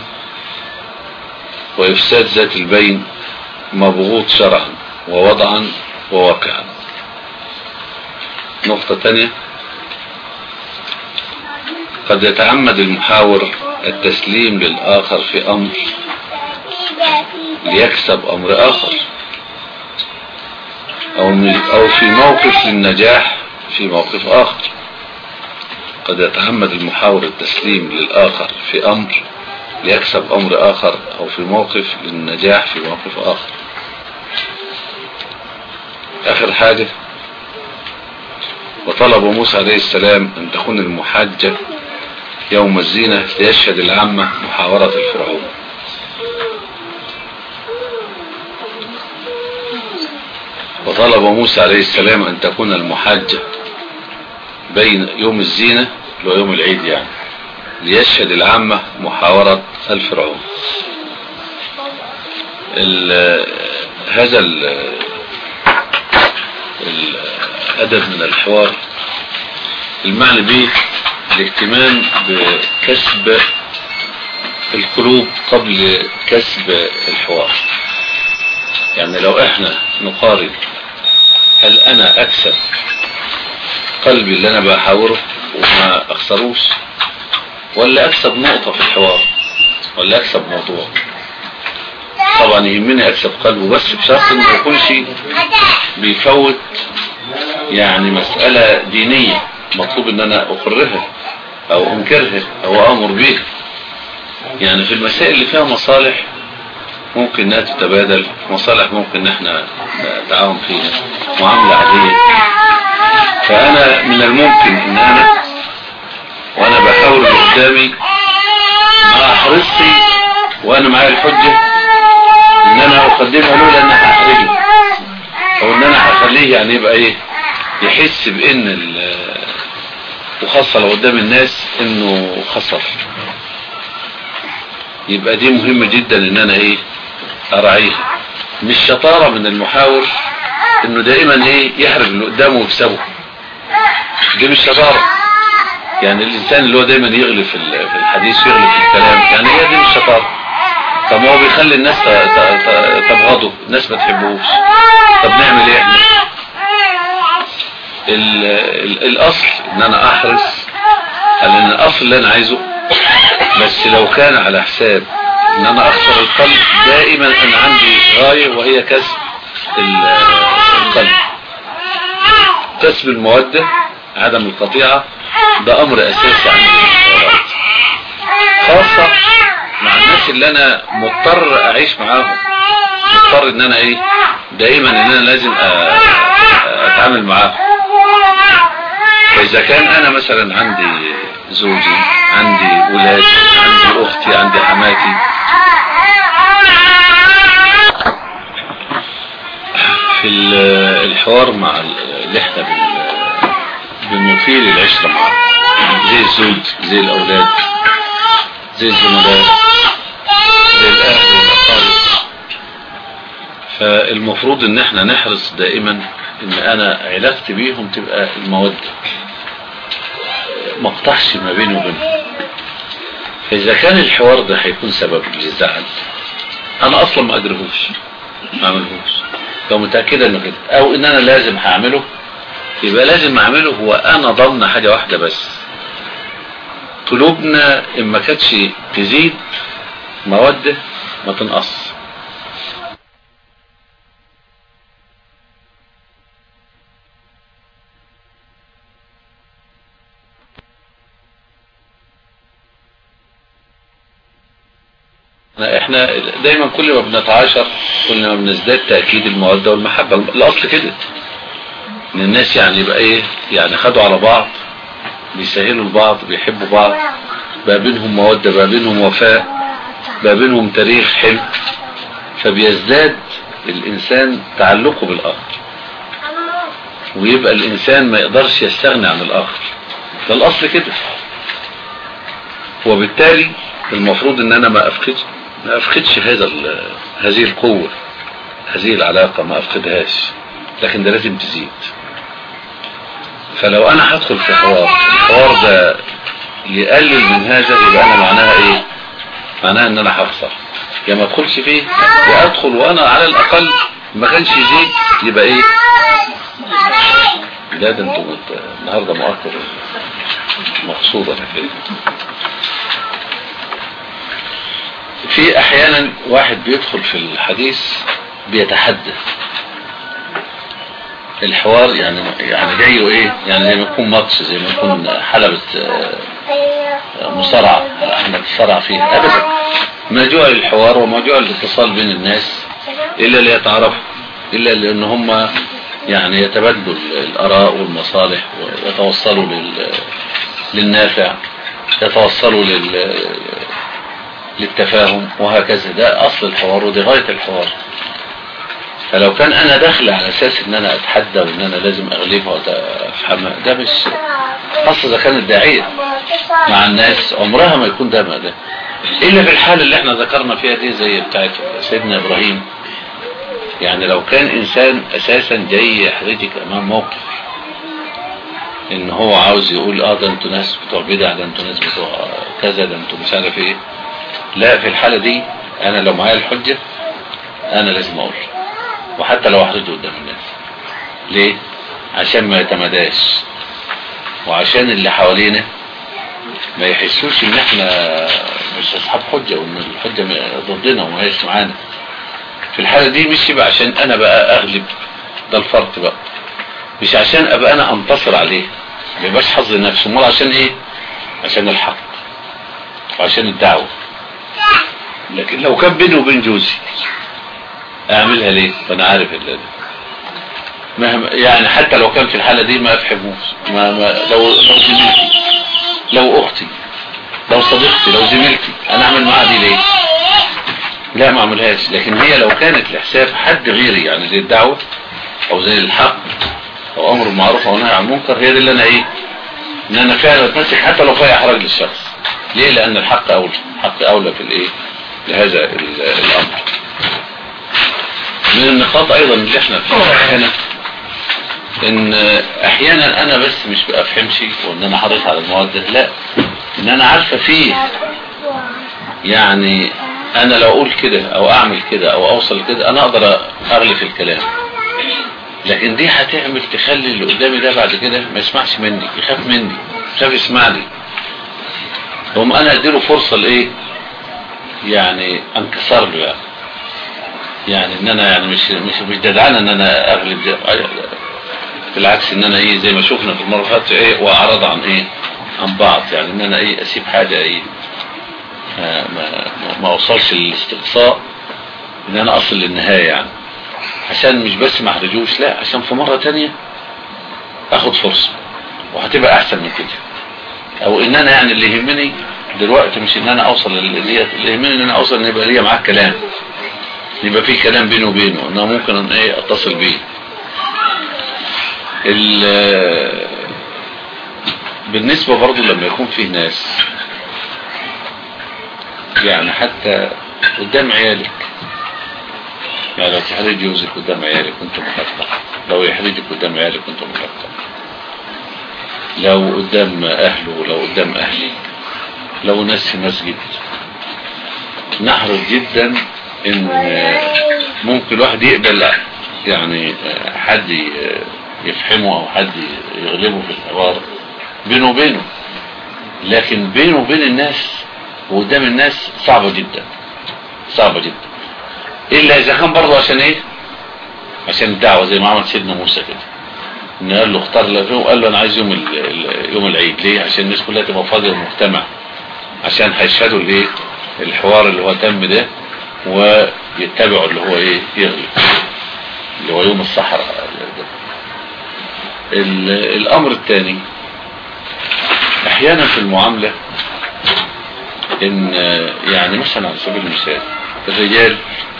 وإفساد ذات البين مبغوض شرعا ووضعا وواقعا نقطة تانية قد يتعمد المحاور التسليم للآخر في أمر ليكسب أمر آخر أو, أو في موقف للنجاح في موقف آخر قد يتعمد المحاور التسليم للآخر في أمر ليكسب أمر آخر أو في موقف للنجاح في موقف آخر آخر حاجة وطلب موسى عليه السلام أن تكون المحجة يوم الزينة ليشهد العامة محاورة الفرعون وطلب موسى عليه السلام أن تكون المحجة بين يوم الزينة ويوم العيد يعني ليشهد العامة محاورة الفرعون ال هذا ال الأدب من الحوار المعنى به الاهتمام بكسب القلوب قبل كسب الحوار يعني لو احنا نقارن هل انا اكسب قلبي اللي انا بحاوره وما اخسروش ولا اكسب نقطة في الحوار ولا اكسب موضوع طبعا يهمني اكسب قلبه بس بشرط انه ما يكونش بيفوت يعني مسألة دينية مطلوب ان انا اقرها او انكرها او امر بها يعني في المسائل اللي فيها مصالح ممكن انها تتبادل مصالح ممكن ان احنا نتعاون فيها معاملة عادية فانا من الممكن ان انا وانا بحاول قدامي مع حرصي وانا معايا الحجة ان انا اقدمها له لان هحرجه او ان انا هخليه يعني يبقى ايه يحس بان وخاصة لو قدام الناس انه خسر يبقى دي مهمة جدا ان انا ايه اراعيها مش شطارة من المحاور انه دائما ايه يحرج اللي قدامه ويكسبه دي مش شطارة يعني الانسان اللي هو دايما يغلب في الحديث يغلب في الكلام يعني هي دي مش شطارة طب ما هو بيخلي الناس تبغضه الناس ما تحبوش طب نعمل ايه احنا ال ال الاصل ان انا احرص لان الاصل اللي انا عايزه بس لو كان على حساب ان انا اخسر القلب دائما انا عندي غاية وهي كسب القلب كسب المودة عدم القطيعة ده امر اساسي عندي في الحوارات خاصة مع الناس اللي انا مضطر اعيش معاهم مضطر ان انا ايه دائما ان انا لازم اتعامل معاهم فاذا كان انا مثلا عندي زوجي عندي ولادي عندي اختي عندي حماتي في الحوار مع اللي احنا بنطيل العشرة معاه زي الزوج زي الاولاد زي الزملاء زي الاهل والاقارب فالمفروض ان احنا نحرص دائما ان انا علاقتي بيهم تبقى المودة ما اقطعش ما بيني وبينهم فاذا كان الحوار ده هيكون سبب للزعل انا اصلا ما اجرهوش ما اعملهوش لو متأكدة انه كده او ان انا لازم هعمله يبقى لازم اعمله هو انا ضمن حاجة واحدة بس قلوبنا ان ما كانتش تزيد مودة ما تنقص احنا دايما كل ما بنتعاشر كل ما بنزداد تأكيد المودة والمحبة الاصل كده ان الناس يعني يبقى ايه يعني خدوا على بعض بيسهلوا لبعض بيحبوا بعض بقى بينهم مودة بقى بينهم وفاء بقى بينهم تاريخ حلو فبيزداد الانسان تعلقه بالاخر ويبقى الانسان ما يقدرش يستغني عن الاخر ده الاصل كده وبالتالي المفروض ان انا ما افقدش ما افقدش هذا هذه القوة هذه العلاقة ما افقدهاش لكن ده لازم تزيد فلو انا هدخل في حوار الحوار ده يقلل من هذا يبقى انا معناها ايه معناها ان انا هخسر يا ما ادخلش فيه يا ادخل وانا على الاقل ما كانش يزيد يبقى ايه لا ده انتوا النهارده مؤثر مقصود انا كده في احيانا واحد بيدخل في الحديث بيتحدث الحوار يعني يعني جاي ايه يعني زي ما يكون ماتش زي ما يكون حلبة مصارعة احنا بنصارع فيها ابدا موضوع الحوار وموضوع الاتصال بين الناس الا ليتعرفوا الا لان هم يعني يتبادلوا الاراء والمصالح ويتوصلوا لل للنافع يتوصلوا لل للتفاهم وهكذا ده اصل الحوار ودي غاية الحوار فلو كان انا داخل على اساس ان انا اتحدى وان انا لازم اغلبها وافهمها ده مش خاصة اذا كانت داعية مع الناس عمرها ما يكون ده ما ده الا في الحالة اللي احنا ذكرنا فيها دي زي بتاعت سيدنا ابراهيم يعني لو كان انسان اساسا جاي يحرجك امام موقف ان هو عاوز يقول اه ده انتوا ناس بتوع بدع ده انتوا ناس بتوع كذا ده انتوا مش عارف ايه لا في الحالة دي انا لو معايا الحجة انا لازم اقول وحتى لو احرجه قدام الناس ليه عشان ما يتمداش وعشان اللي حوالينا ما يحسوش ان احنا مش اصحاب حجة وان الحجة ضدنا وما هيش معانا في الحالة دي مش يبقى عشان انا بقى اغلب ده الفرق بقى مش عشان ابقى انا انتصر عليه ما يبقاش حظ نفسه امال عشان ايه عشان الحق وعشان الدعوة لكن لو كان بيني وبين جوزي اعملها ليه فانا عارف اللي مهما يعني حتى لو كان في الحالة دي ما افهموش ما ما لو لو زميلتي لو اختي لو صديقتي لو زميلتي انا اعمل معاها دي ليه لا ما اعملهاش لكن هي لو كانت لحساب حد غيري يعني زي الدعوة او زي الحق او امر معروف او نهي عن المنكر هي دي اللي انا ايه ان انا فعلا اتمسك حتى لو فيها احراج للشخص ليه لان الحق اولى الحق اولى في الايه لهذا الامر من النقاط ايضا اللي احنا هنا ان احيانا انا بس مش بفهمش وان انا حريص على المواد لا ان انا عارفه فيه يعني انا لو اقول كده او اعمل كده او اوصل كده انا اقدر اغلف الكلام لكن دي هتعمل تخلي اللي قدامي ده بعد كده ما يسمعش مني يخاف مني يخاف يسمعني هم انا اديله فرصة لايه يعني انكسر له يعني يعني ان انا يعني مش مش مش جدعان ان انا اغلب ده بالعكس ان انا ايه زي ما شفنا في المره اللي فاتت ايه واعرض عن ايه عن بعض يعني ان انا ايه اسيب حاجه ايه ما ما, ما اوصلش للاستقصاء ان انا اصل للنهايه يعني عشان مش بس ما احرجوش لا عشان في مره تانية اخد فرصه وهتبقى احسن من كده او ان انا يعني اللي يهمني دلوقتي مش ان انا اوصل اللي اللي يهمني ان انا اوصل ان يبقى ليا معاه كلام يبقى في كلام بيني وبينه ان انا ممكن ان ايه اتصل بيه بالنسبة برضو لما يكون في ناس يعني حتى قدام عيالك يعني لو تحرج جوزك قدام عيالك وانت مخطط لو يحرجك قدام عيالك وانت مخطط لو قدام اهله لو قدام اهلك لو ناس في مسجد نحرص جدا ان ممكن الواحد يقبل يعني حد يفهمه او حد يغلبه في الحوار بينه وبينه لكن بينه وبين الناس وقدام الناس صعبة جدا صعبة جدا الا اذا كان برضه عشان ايه عشان الدعوة زي ما عمل سيدنا موسى كده ان قال له اختار له وقال له انا عايز يوم يوم العيد ليه عشان الناس كلها تبقى فاضيه ومجتمع عشان هيشهدوا الايه الحوار اللي هو تم ده ويتبعوا اللي هو ايه يغلب اللي هو يوم الصحراء الامر الثاني احيانا في المعاملة ان يعني مثلا على سبيل المثال الرجال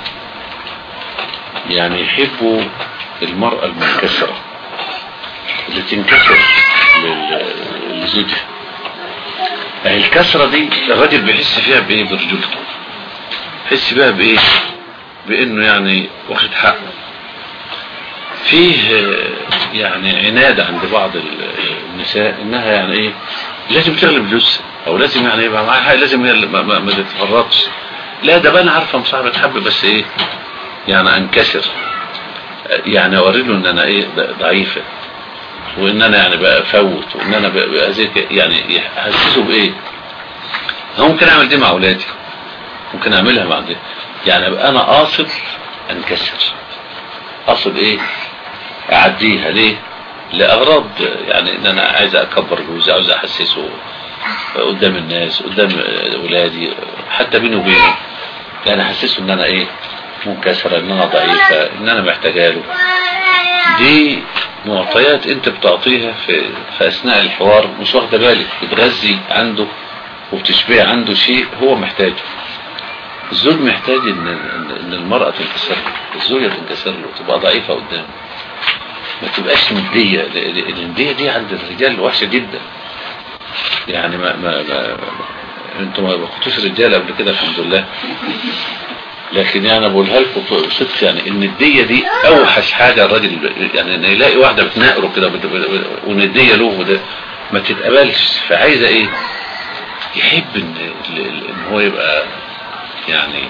يعني يحبوا المرأة المنكسرة اللي تنكسر لزوجها الكسرة دي الراجل بيحس فيها بايه برجولته يحس بيها بايه بانه يعني واخد حقه فيه يعني عناد عند بعض النساء انها يعني ايه لازم تغلب جوزها او لازم يعني يبقى معاها حاجه لازم هي ما, ما, ما تتفرطش لا ده بقى انا عارفه مصاحبه حب بس ايه يعني انكسر يعني اوري له ان انا ايه ضعيفه وان انا يعني بقى افوت وان انا بقى زي يعني يحسسه بايه انا ممكن اعمل دي مع اولادي ممكن اعملها مع دي يعني ابقى انا قاصد انكسر قصد ايه اعديها ليه لاغراض يعني ان انا عايز اكبر جوزي عايز احسسه قدام الناس قدام اولادي حتى بيني وبينه يعني احسسه ان انا ايه منكسرة ان انا ضعيفة ان انا محتاجه له دي معطيات انت بتعطيها في, في اثناء الحوار مش واخده بالك بتغذي عنده وبتشبع عنده شيء هو محتاجه الزوج محتاج ان ان المرأة تنكسر له الزوجة تنكسر له تبقى ضعيفة قدامه ما تبقاش ندية الندية دي عند الرجال وحشة جدا يعني ما ما, ما انتوا ما كنتوش رجال قبل كده الحمد لله لكن يعني بقولها لكم بصدق يعني الندية دي اوحش حاجة الراجل يعني ان يلاقي واحدة بتناقره كده وندية له وده ما تتقبلش فعايزة ايه يحب ان, إن هو يبقى يعني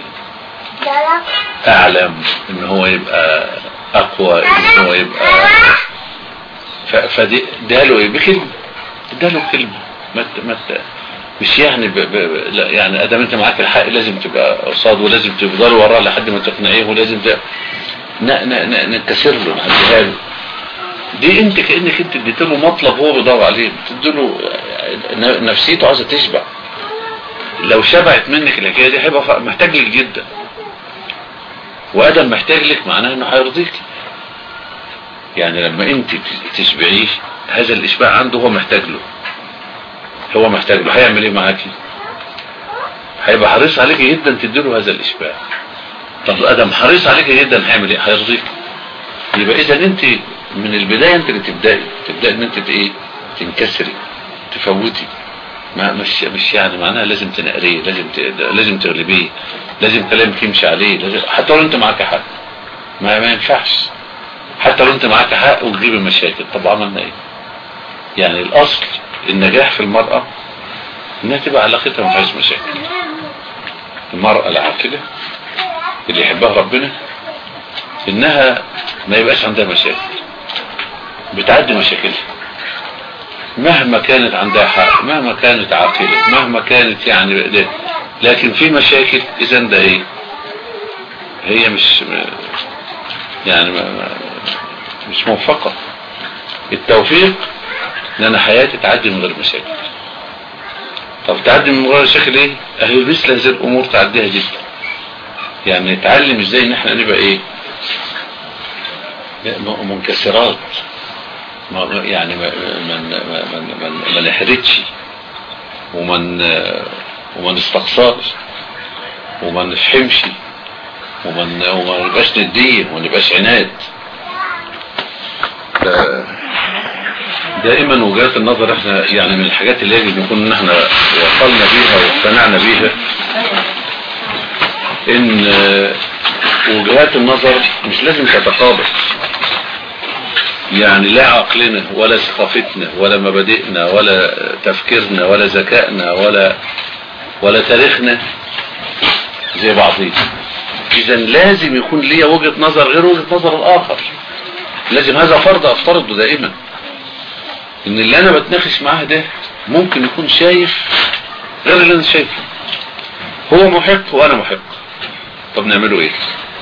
اعلم ان هو يبقى اقوى ان هو يبقى فدي له ايه بكلمة له كلمة ما ما مش يعني ب... ب... لا يعني ادام انت معاك الحق لازم تبقى قصاد ولازم تفضل وراه لحد ما تقنعيه ولازم ت... ن... ن... نكسر له نعديها له دي انت كانك انت اديت له مطلب هو بيدور عليه بتدي له نفسيته عايزه تشبع لو شبعت منك الحكايه دي هيبقى محتاج لك جدا وادم محتاج لك معناه انه هيرضيك يعني لما انت تشبعيه هذا الاشباع عنده هو محتاج له هو محتاج له هيعمل ايه معاكي هيبقى حريص عليك جدا تديله هذا الاشباع طب ادم حريص عليك جدا هيعمل ايه هيرضيك يبقى اذا انت من البدايه انت اللي تبداي تبداي ان انت ايه تنكسري تفوتي ما مش مش يعني معناها لازم تنقريه لازم ت... لازم تغلبيه لازم كلامك يمشي عليه لازم حتى لو انت معاك حق ما ما ينفعش حتى لو انت معاك حق وتجيب المشاكل طب عملنا ايه يعني الاصل النجاح في المرأة انها تبقى علاقتها ما فيهاش مشاكل المرأة العاقلة اللي يحبها ربنا انها ما يبقاش عندها مشاكل بتعدي مشاكلها مهما كانت عندها حق مهما كانت عاقلة مهما كانت يعني ده لكن في مشاكل اذا ده ايه هي مش يعني ما مش موفقة التوفيق ان انا حياتي تعدي من غير مشاكل طب تعدي من غير مشاكل ايه اهي مثل هذه الامور تعديها جدا يعني نتعلم ازاي ان احنا نبقى ايه منكسرات يعني ما ما ما ما, ما نحرجش ومن وما نستقصاش وما نفهمش وما وما نبقاش نديه وما نبقاش عناد دائما وجهات النظر احنا يعني من الحاجات اللي يجب نكون ان احنا وصلنا بيها واقتنعنا بيها ان وجهات النظر مش لازم تتقابل يعني لا عقلنا ولا ثقافتنا ولا مبادئنا ولا تفكيرنا ولا ذكائنا ولا ولا تاريخنا زي بعضين اذا لازم يكون ليا وجهة نظر غير وجهة نظر الاخر لازم هذا فرض افترضه دائما ان اللي انا بتناقش معاه ده ممكن يكون شايف غير اللي انا شايفه هو محق وانا محق طب نعمله ايه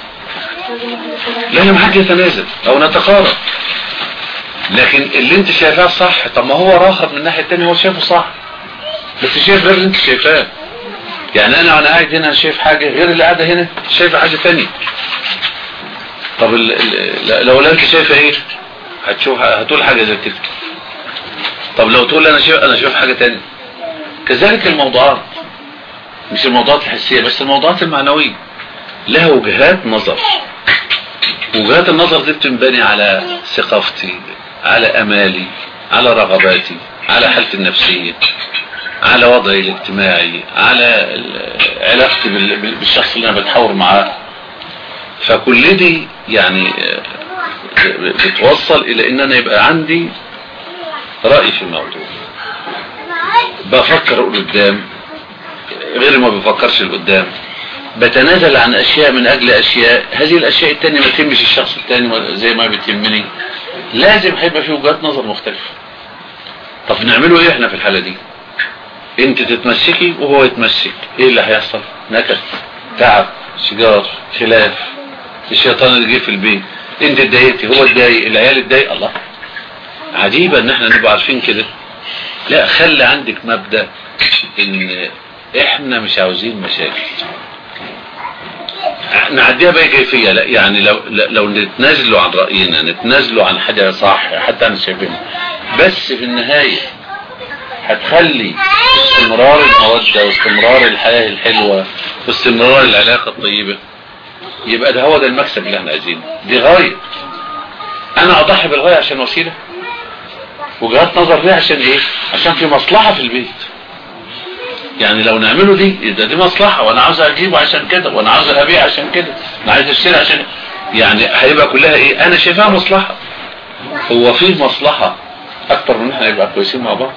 لازم حد يتنازل او نتقارب لكن اللي انت شايفاه صح طب ما هو راخر من الناحيه الثانيه هو شايفه صح بس شايف غير اللي انت شايفاه يعني انا وانا قاعد هنا شايف حاجه غير اللي قاعده هنا شايفه حاجه ثانيه طب ال ال لو انت شايفه ايه هتشوف هتقول حاجه زي كده طب لو تقول انا شايف انا شايف حاجه ثانيه كذلك الموضوعات مش الموضوعات الحسيه بس الموضوعات المعنويه لها وجهات نظر وجهات النظر دي بتنبني على ثقافتي على امالي على رغباتي على حالتي النفسية على وضعي الاجتماعي على علاقتي بالشخص اللي انا بتحاور معاه فكل دي يعني بتوصل الى ان انا يبقى عندي رأي في الموضوع بفكر قدام غير ما بفكرش لقدام بتنازل عن اشياء من اجل اشياء هذه الاشياء التانية ما تهمش الشخص التاني زي ما بتهمني لازم هيبقى في وجهات نظر مختلفة طب نعمله ايه احنا في الحالة دي انت تتمسكي وهو يتمسك ايه اللي هيحصل نكد تعب شجار خلاف الشيطان اللي جه في البيت انت اتضايقتي هو اتضايق العيال اتضايق الله عجيبة ان احنا نبقى عارفين كده لا خلي عندك مبدأ ان احنا مش عاوزين مشاكل نعديها بأي كيفية لا يعني لو لو نتنازلوا عن رأينا نتنازلوا عن حاجة صح حتى عن شايفينها بس في النهاية هتخلي استمرار المودة واستمرار الحياة الحلوة واستمرار العلاقة الطيبة يبقى ده هو ده المكسب اللي احنا عايزينه دي غاية انا اضحي بالغاية عشان وسيلة وجهات نظر ليه عشان ايه عشان في مصلحة في البيت يعني لو نعمله دي ده دي مصلحة وانا عاوز اجيبه عشان كده وانا عاوز ابيع عشان كده انا عايز اشتري عشان يعني هيبقى كلها ايه انا شايفها مصلحة هو في مصلحة اكتر من احنا نبقى كويسين مع بعض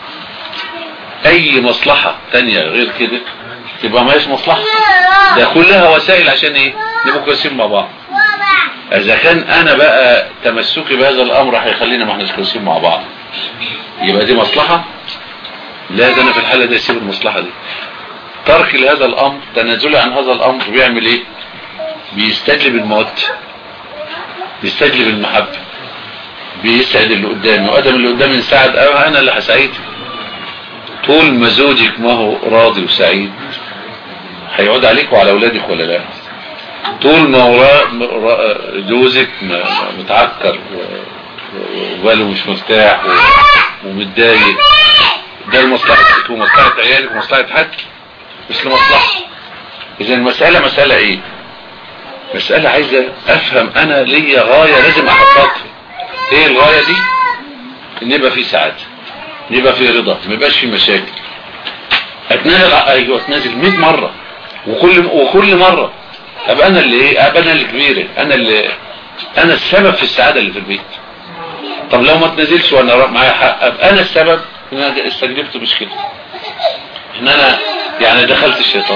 اي مصلحة تانية غير كده تبقى ما هيش مصلحة ده كلها وسائل عشان ايه نبقى كويسين مع بعض اذا كان انا بقى تمسكي بهذا الامر هيخلينا ما احناش كويسين مع بعض يبقى دي مصلحة لا ده انا في الحالة دي اسيب المصلحة دي ترك لهذا الامر تنازلي عن هذا الامر بيعمل ايه بيستجلب الموت بيستجلب المحبة بيسعد اللي قدامي وادم اللي قدامي يساعد اه انا اللي هسعيده طول ما زوجك ما هو راضي وسعيد هيعود عليك وعلى اولادك ولا لا طول ما هو جوزك متعكر وباله مش مرتاح ومتضايق ده لمصلحتك ومصلحة عيالك ومصلحة حد مش لمصلحة اذا المسألة مسألة ايه مسألة عايزة افهم انا ليا غاية لازم احققها ايه الغاية دي ان يبقى في سعادة ان يبقى في رضا ما يبقاش في مشاكل اتنازل ايوه اتنازل 100 مرة وكل وكل مرة ابقى انا اللي ايه ابقى انا الكبيرة انا اللي انا السبب في السعادة اللي في البيت طب لو ما تنزلش وانا معايا حق ابقى انا السبب ان انا استجلبت مشكلة ان انا يعني دخلت الشيطان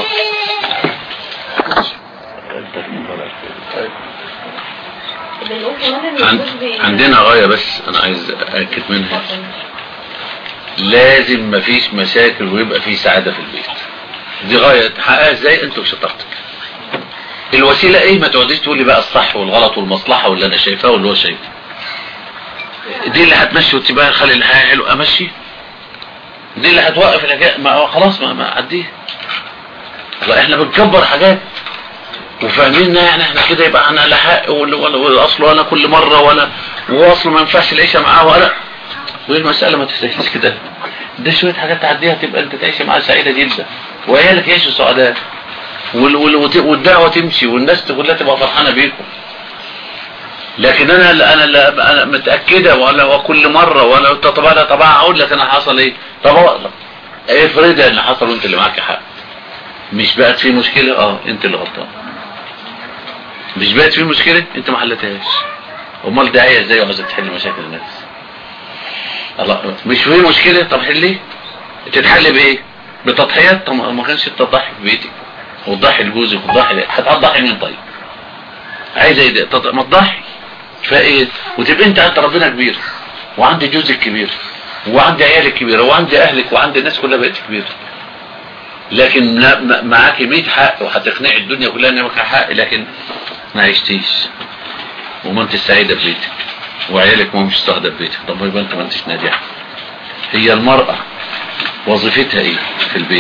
عن... عندنا غاية بس انا عايز اكد منها لازم مفيش مشاكل ويبقى في سعادة في البيت دي غاية تحققها ازاي انت وشطارتك الوسيلة ايه ما تقعديش تقولي بقى الصح والغلط والمصلحة واللي انا شايفاه واللي هو شايفه دي اللي هتمشي وتبقى خلي الحياة حلو امشي دي اللي هتوقف الحكاية ما خلاص ما ما عديها احنا بنكبر حاجات وفاهمين يعني احنا كده يبقى انا لا حق والاصل ولا كل مرة ولا واصل ما ينفعش العيشة معاه ولا والمسألة ما تستاهلش كده ده شوية حاجات تعديها تبقى انت تعيش معاه سعيدة جدا وعيالك يعيشوا سعداء والدعوة تمشي والناس كلها تبقى فرحانة بيكم لكن انا انا انا متاكده ولا وكل مره ولا طب انا طب اقول لك انا حصل ايه طب افرض ان حصل وانت اللي معاك حق مش بقت في مشكله اه انت اللي غلطان مش بقت في مشكله انت ما حلتهاش امال داعيه ازاي وعايزه تحل مشاكل الناس الله مش في مشكله طب حليه تتحل بايه بتضحيات طب ما كانش تضحي في بيتك وتضحي لجوزك وتضحي هتضحي مين طيب عايزه ايه ده ما تضحي فايه وتبقى انت عند ربنا كبير وعندي جوزك كبير وعندي عيالك كبيره وعندي اهلك وعندي الناس كلها بقت كبيره لكن معاك 100 حق وهتقنعي الدنيا كلها ان معاك حق لكن ما عشتيش وما انت سعيده ببيتك وعيالك ما مش سعيده ببيتك طب يبقى انت ما انتش ناجحه هي المراه وظيفتها ايه في البيت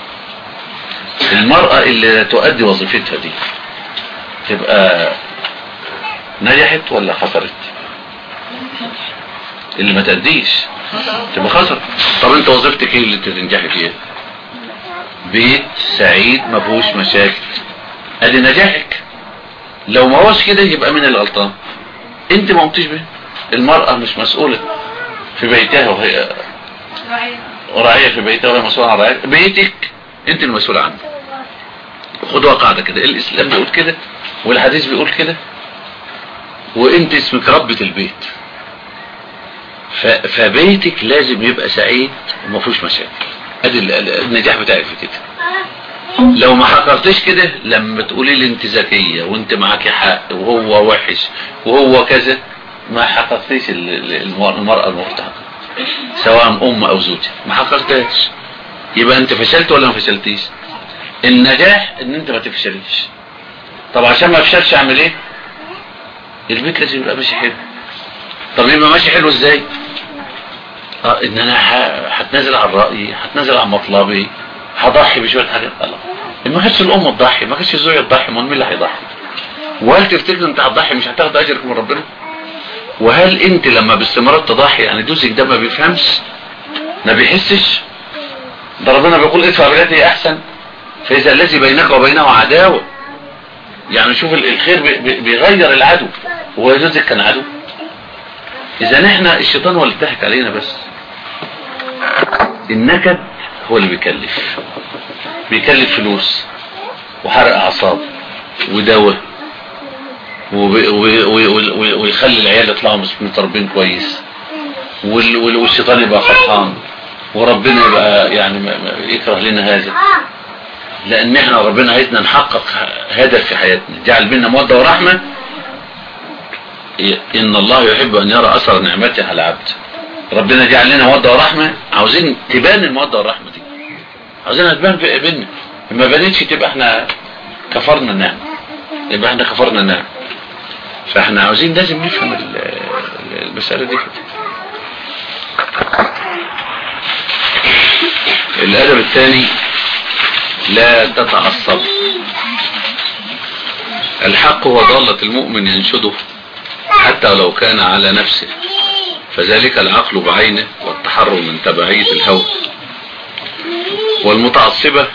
المرأة اللي تؤدي وظيفتها دي تبقى نجحت ولا خسرت اللي ما تأديش تبقى خسرت طب انت وظيفتك ايه اللي تنجحي فيها بيت سعيد ما فيهوش مشاكل ادي نجاحك لو ما هوش كده يبقى مين اللي غلطان انت ما قمتيش به المرأة مش مسؤولة في بيتها وهي وراعية في بيتها وهي مسؤولة عن رعاية بيتك انت المسؤول عنه خدوها قاعدة كده الاسلام بيقول كده والحديث بيقول كده وانت اسمك ربة البيت فبيتك لازم يبقى سعيد وما فيهوش مشاكل ادي النجاح بتاعك في كده لو ما حقرتش كده لما تقولي لي انت ذكيه وانت معاكي حق وهو وحش وهو كذا ما حققتيش المرأة المرتهقة سواء ام او زوجة ما حققتهاش يبقى انت فشلت ولا ما فشلتيش النجاح ان انت ما تفشليش طب عشان ما افشلش اعمل ايه البيت لازم يبقى ماشي حلو طب يبقى ماشي حلو ازاي اه ان انا هتنازل عن رايي هتنازل عن مطلبي هضحي بشويه حاجات الله ما كانتش الام تضحي ما كانتش الزوجه تضحي امال مين اللي هيضحي وهل تفتكر انت هتضحي مش هتاخد اجرك من ربنا وهل انت لما باستمرار تضحي يعني جوزك ده ما بيفهمش ما بيحسش ده ربنا بيقول ادفع بالتي احسن فاذا الذي بينك وبينه عداوه يعني شوف الخير بيغير العدو هو جوزك كان عدو اذا احنا الشيطان هو اللي ضحك علينا بس النكد هو اللي بيكلف بيكلف فلوس وحرق اعصاب ودواء ويخلي العيال يطلعوا متربين كويس والشيطان يبقى فرحان وربنا يبقى يعني يكره لنا هذا لان احنا ربنا عايزنا نحقق هدف في حياتنا جعل بينا موده ورحمه ان الله يحب ان يرى اثر نعمته على عبده ربنا جعل لنا موده ورحمه عاوزين تبان الموده والرحمه دي عاوزينها تبان في بيننا ما بانتش تبقى احنا كفرنا النعم يبقى احنا كفرنا النعم فاحنا عاوزين لازم نفهم المسألة دي الادب الثاني لا تتعصب الحق هو ضالة المؤمن ينشده حتى لو كان على نفسه فذلك العقل بعينه والتحرر من تبعية الهوى والمتعصبة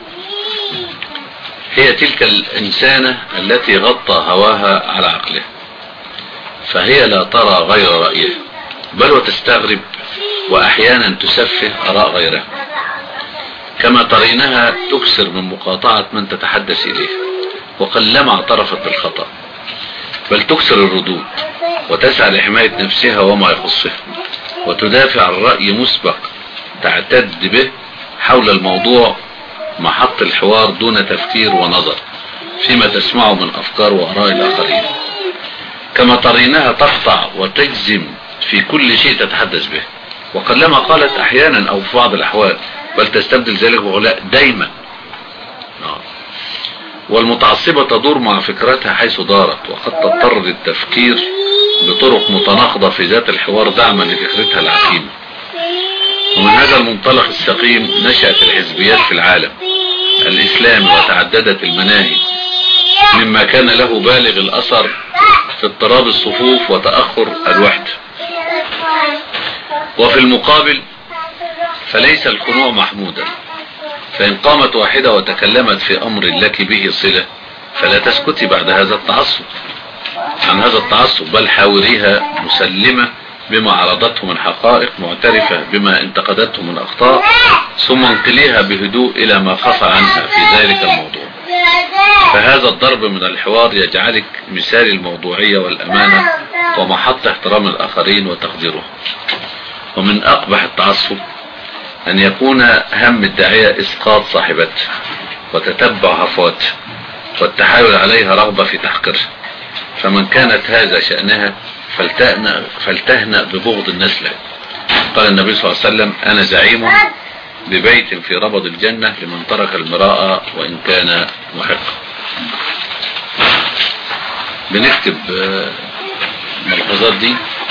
هي تلك الإنسانة التي غطى هواها على عقله فهي لا ترى غير رأيه بل وتستغرب وأحيانا تسفه أراء غيرها كما ترينها تكسر من مقاطعة من تتحدث إليه وقلما اعترفت بالخطأ بل تكسر الردود وتسعى لحماية نفسها وما يخصها وتدافع عن رأي مسبق تعتد به حول الموضوع محط الحوار دون تفكير ونظر فيما تسمعه من أفكار وآراء الآخرين كما ترينها تقطع وتجزم في كل شيء تتحدث به وقلما قالت احيانا او في بعض الاحوال بل تستبدل ذلك بغلاء دايما آه. والمتعصبة تدور مع فكرتها حيث دارت وقد تضطر للتفكير بطرق متناقضة في ذات الحوار دعما لفكرتها العقيمة ومن هذا المنطلق السقيم نشأت الحزبيات في العالم الإسلامي وتعددت المناهج مما كان له بالغ الأثر في اضطراب الصفوف وتأخر الوحدة وفي المقابل فليس الخنوع محمودا فإن قامت واحدة وتكلمت في أمر لك به صلة فلا تسكتي بعد هذا التعصب عن هذا التعصب بل حاوريها مسلمة بما عرضته من حقائق معترفة بما انتقدته من أخطاء ثم انقليها بهدوء إلى ما خفى عنها في ذلك الموضوع فهذا الضرب من الحوار يجعلك مثال الموضوعية والأمانة ومحط احترام الآخرين وتقديرهم ومن أقبح التعصب أن يكون هم الداعية إسقاط صاحبته وتتبع هفواته والتحايل عليها رغبة في تحقيرها فمن كانت هذا شأنها فلتهنأ, فلتهنأ ببغض الناس له قال النبي صلى الله عليه وسلم أنا زعيم ببيت في ربض الجنة لمن ترك المراء وإن كان محقا بنكتب الملحوظات دي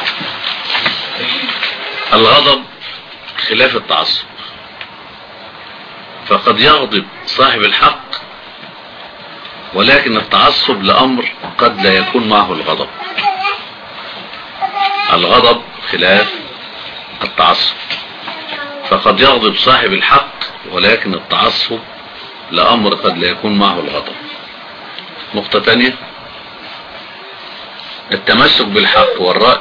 الغضب خلاف التعصب فقد يغضب صاحب الحق ولكن التعصب لأمر قد لا يكون معه الغضب الغضب خلاف التعصب فقد يغضب صاحب الحق ولكن التعصب لأمر قد لا يكون معه الغضب نقطة تانية التمسك بالحق والرأي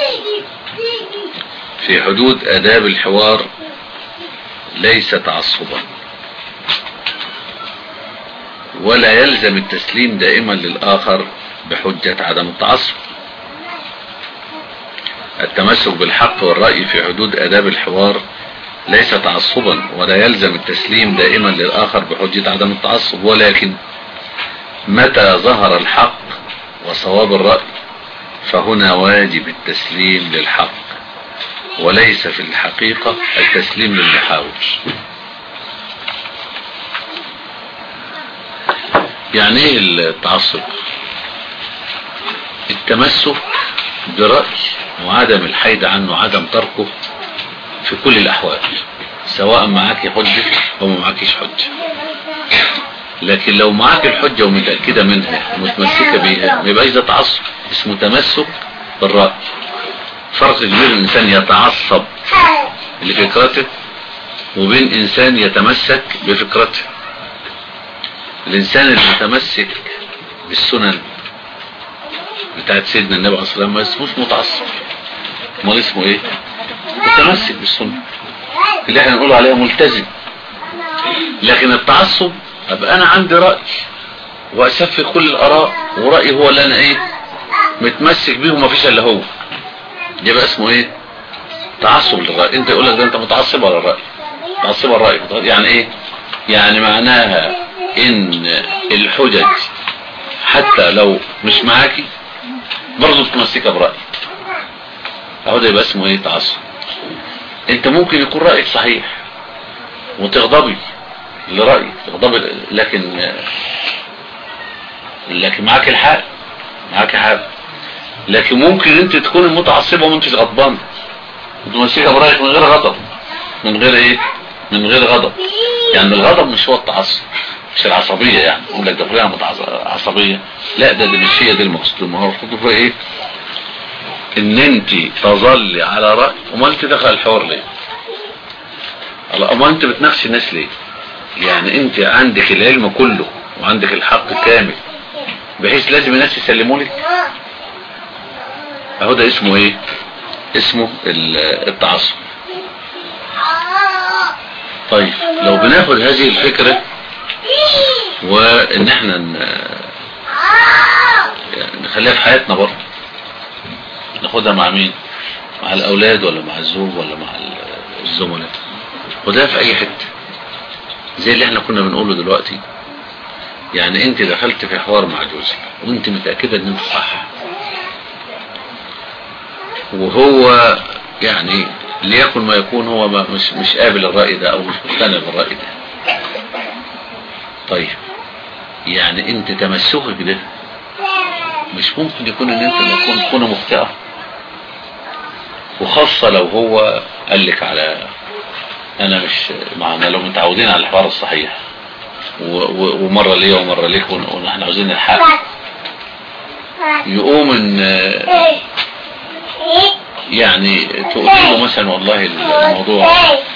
في حدود آداب الحوار ليس تعصبا ولا يلزم التسليم دائما للآخر بحجة عدم التعصب التمسك بالحق والرأي في حدود آداب الحوار ليس تعصبا ولا يلزم التسليم دائما للآخر بحجة عدم التعصب ولكن متى ظهر الحق وصواب الرأي فهنا واجب التسليم للحق وليس في الحقيقة التسليم للمحاور يعني ايه التعصب التمسك برأي وعدم الحيد عنه عدم تركه في كل الأحوال سواء معاك حجة أو ما معاكش حجة لكن لو معاك الحجة ومتأكدة منها ومتمسكة بيها ما يبقاش ده تعصب اسمه تمسك بالرأي فرق كبير الإنسان يتعصب لفكرته وبين إنسان يتمسك بفكرته الإنسان المتمسك بالسنن بتاعت سيدنا النبي عليه الصلاة والسلام ما اسموش متعصب امال اسمه ايه متمسك بالسنة اللي احنا نقول عليها ملتزم لكن التعصب ابقى انا عندي رأي واسفك كل الاراء ورأيي هو اللي انا ايه متمسك بيه ومفيش الا هو يبقى اسمه ايه تعصب للرأي انت يقول لك ده انت متعصب على الرأي متعصب على الرأي يعني ايه يعني معناها ان الحجج حتى لو مش معاكي برضه متمسكه برأيك اهو ده يبقى اسمه ايه تعصب انت ممكن يكون رأيك صحيح وتغضبي لرأيك تغضبي لكن لكن معاك الحق معاك حق لكن ممكن انت تكون متعصبة وما انتش غضبان متمسكه برأيك من غير غضب من غير ايه من غير غضب يعني الغضب مش هو التعصب مش العصبية يعني يقول لك ده فلانة عصبية لا ده, ده مش هي دي المقصود المقصود هو ايه ان انت تظلي على رأي وما انت دخل الحوار ليه وما انت بتناقش الناس ليه يعني انت عندك العلم كله وعندك الحق كامل بحيث لازم الناس يسلموا لك اهو ده اسمه ايه اسمه التعصب طيب لو بناخد هذه الفكرة وان احنا نخليها في حياتنا برضه ناخدها مع مين مع الاولاد ولا مع الزوج ولا مع الزملاء وده في اي حتة زي اللي احنا كنا بنقوله دلوقتي يعني انت دخلت في حوار مع جوزك وانت متأكدة ان انت صح وهو يعني ليكن ما يكون هو ما مش مش قابل الرأي ده او مش مقتنع بالرأي ده طيب يعني انت تمسكك ده مش ممكن يكون ان انت اللي تكون تكون مخطئة وخاصة لو هو قال لك على انا مش معنا لو متعودين على الحوار الصحيح و- و- ومرة ليا ومرة ليك ون- ونحن عاوزين الحق يقوم ان يعني تقول له مثلا والله الموضوع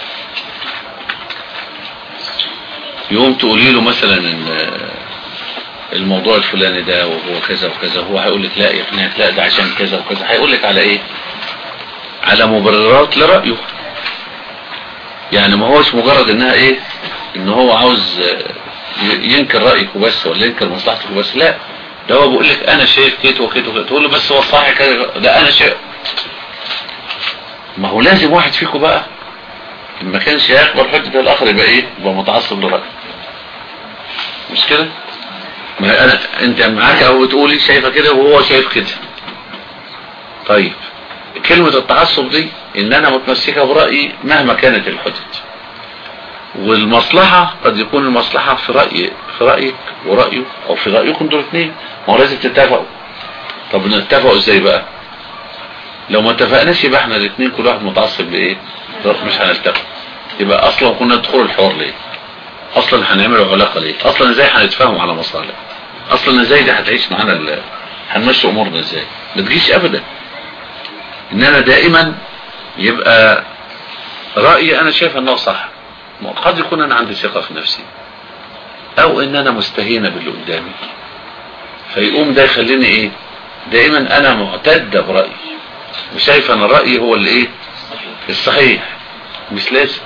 يقوم تقولي له مثلا ان الموضوع الفلاني ده وهو كذا وكذا هو هيقول لك لا يقنعك لا ده عشان كذا وكذا هيقول لك على ايه على مبررات لرأيه يعني ما هوش مجرد انها ايه ان هو عاوز ي- ينكر رأيك وبس ولا ينكر مصلحتك وبس لا ده هو بيقول لك انا شايف كده وكده وكده تقول له بس هو الصح كده ده انا شايف ما هو لازم واحد فيكم بقى ما كانش يقبل حجة الاخر يبقى ايه يبقى متعصب لرأيه مش كده ما انا انت معاك او بتقولي شايفه كده وهو شايف كده طيب كلمة التعصب دي ان انا متمسكة برأيي مهما كانت الحجج والمصلحة قد يكون المصلحة في رأي في رأيك ورأيه او في رأيكم دول اتنين ما هو لازم تتفقوا طب نتفقوا ازاي بقى لو ما اتفقناش يبقى احنا الاثنين كل واحد متعصب لايه مش هنلتقي يبقى اصلا كنا ندخل الحوار ليه اصلا هنعمل علاقة ليه اصلا ازاي هنتفاهم على مصالح اصلا ازاي دي هتعيش معانا ال- هنمشي امورنا ازاي ما تجيش ابدا انما دائما يبقى رأيي انا شايف انه صح ما قد يكون انا عندي ثقة في نفسي او ان انا مستهينة باللي قدامي فيقوم ده يخليني ايه دائما انا معتدة برأيي وشايف ان رأيي هو اللي ايه الصحيح مش لازم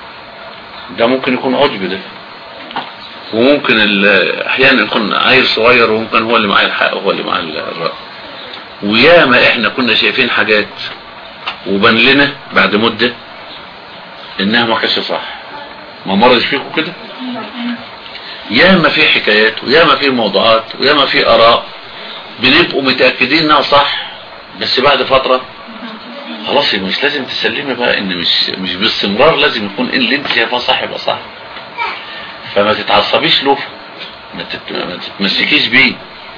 ده ممكن يكون عجب ده وممكن ال- احيانا يكون عيل صغير وممكن هو اللي معاه الحق وهو اللي معاه الرأي وياما احنا كنا شايفين حاجات وبان لنا بعد مدة انها ما كانش صح ما مرش فيكم كده ياما في حكايات وياما في موضوعات وياما في اراء بنبقوا متأكدين انها صح بس بعد فترة خلاص يبقى مش لازم تسلمي بقى ان مش مش باستمرار لازم يكون اللي انت شايفاه صح يبقى صح فما تتعصبيش له ما, تت... ما تتمسكيش بيه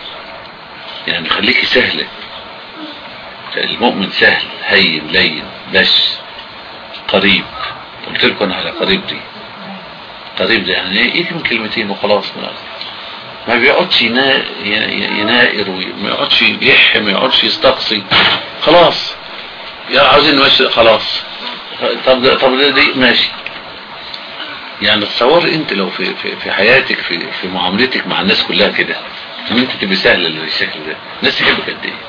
يعني خليكي سهلة المؤمن سهل هين لين بس قريب قلت لكم انا على قريب دي قريب ده يعني ايه يجي من كلمتين وخلاص ما, ما بيقعدش ينا... ينائر وما يقعدش يلح ما يقعدش يستقصي خلاص يا عاوزين نمشي خلاص طب طب دي ماشي يعني تصور انت لو في في, في حياتك في في معاملتك مع الناس كلها كده ان انت تبقى سهله بالشكل ده الناس تحبك قد ايه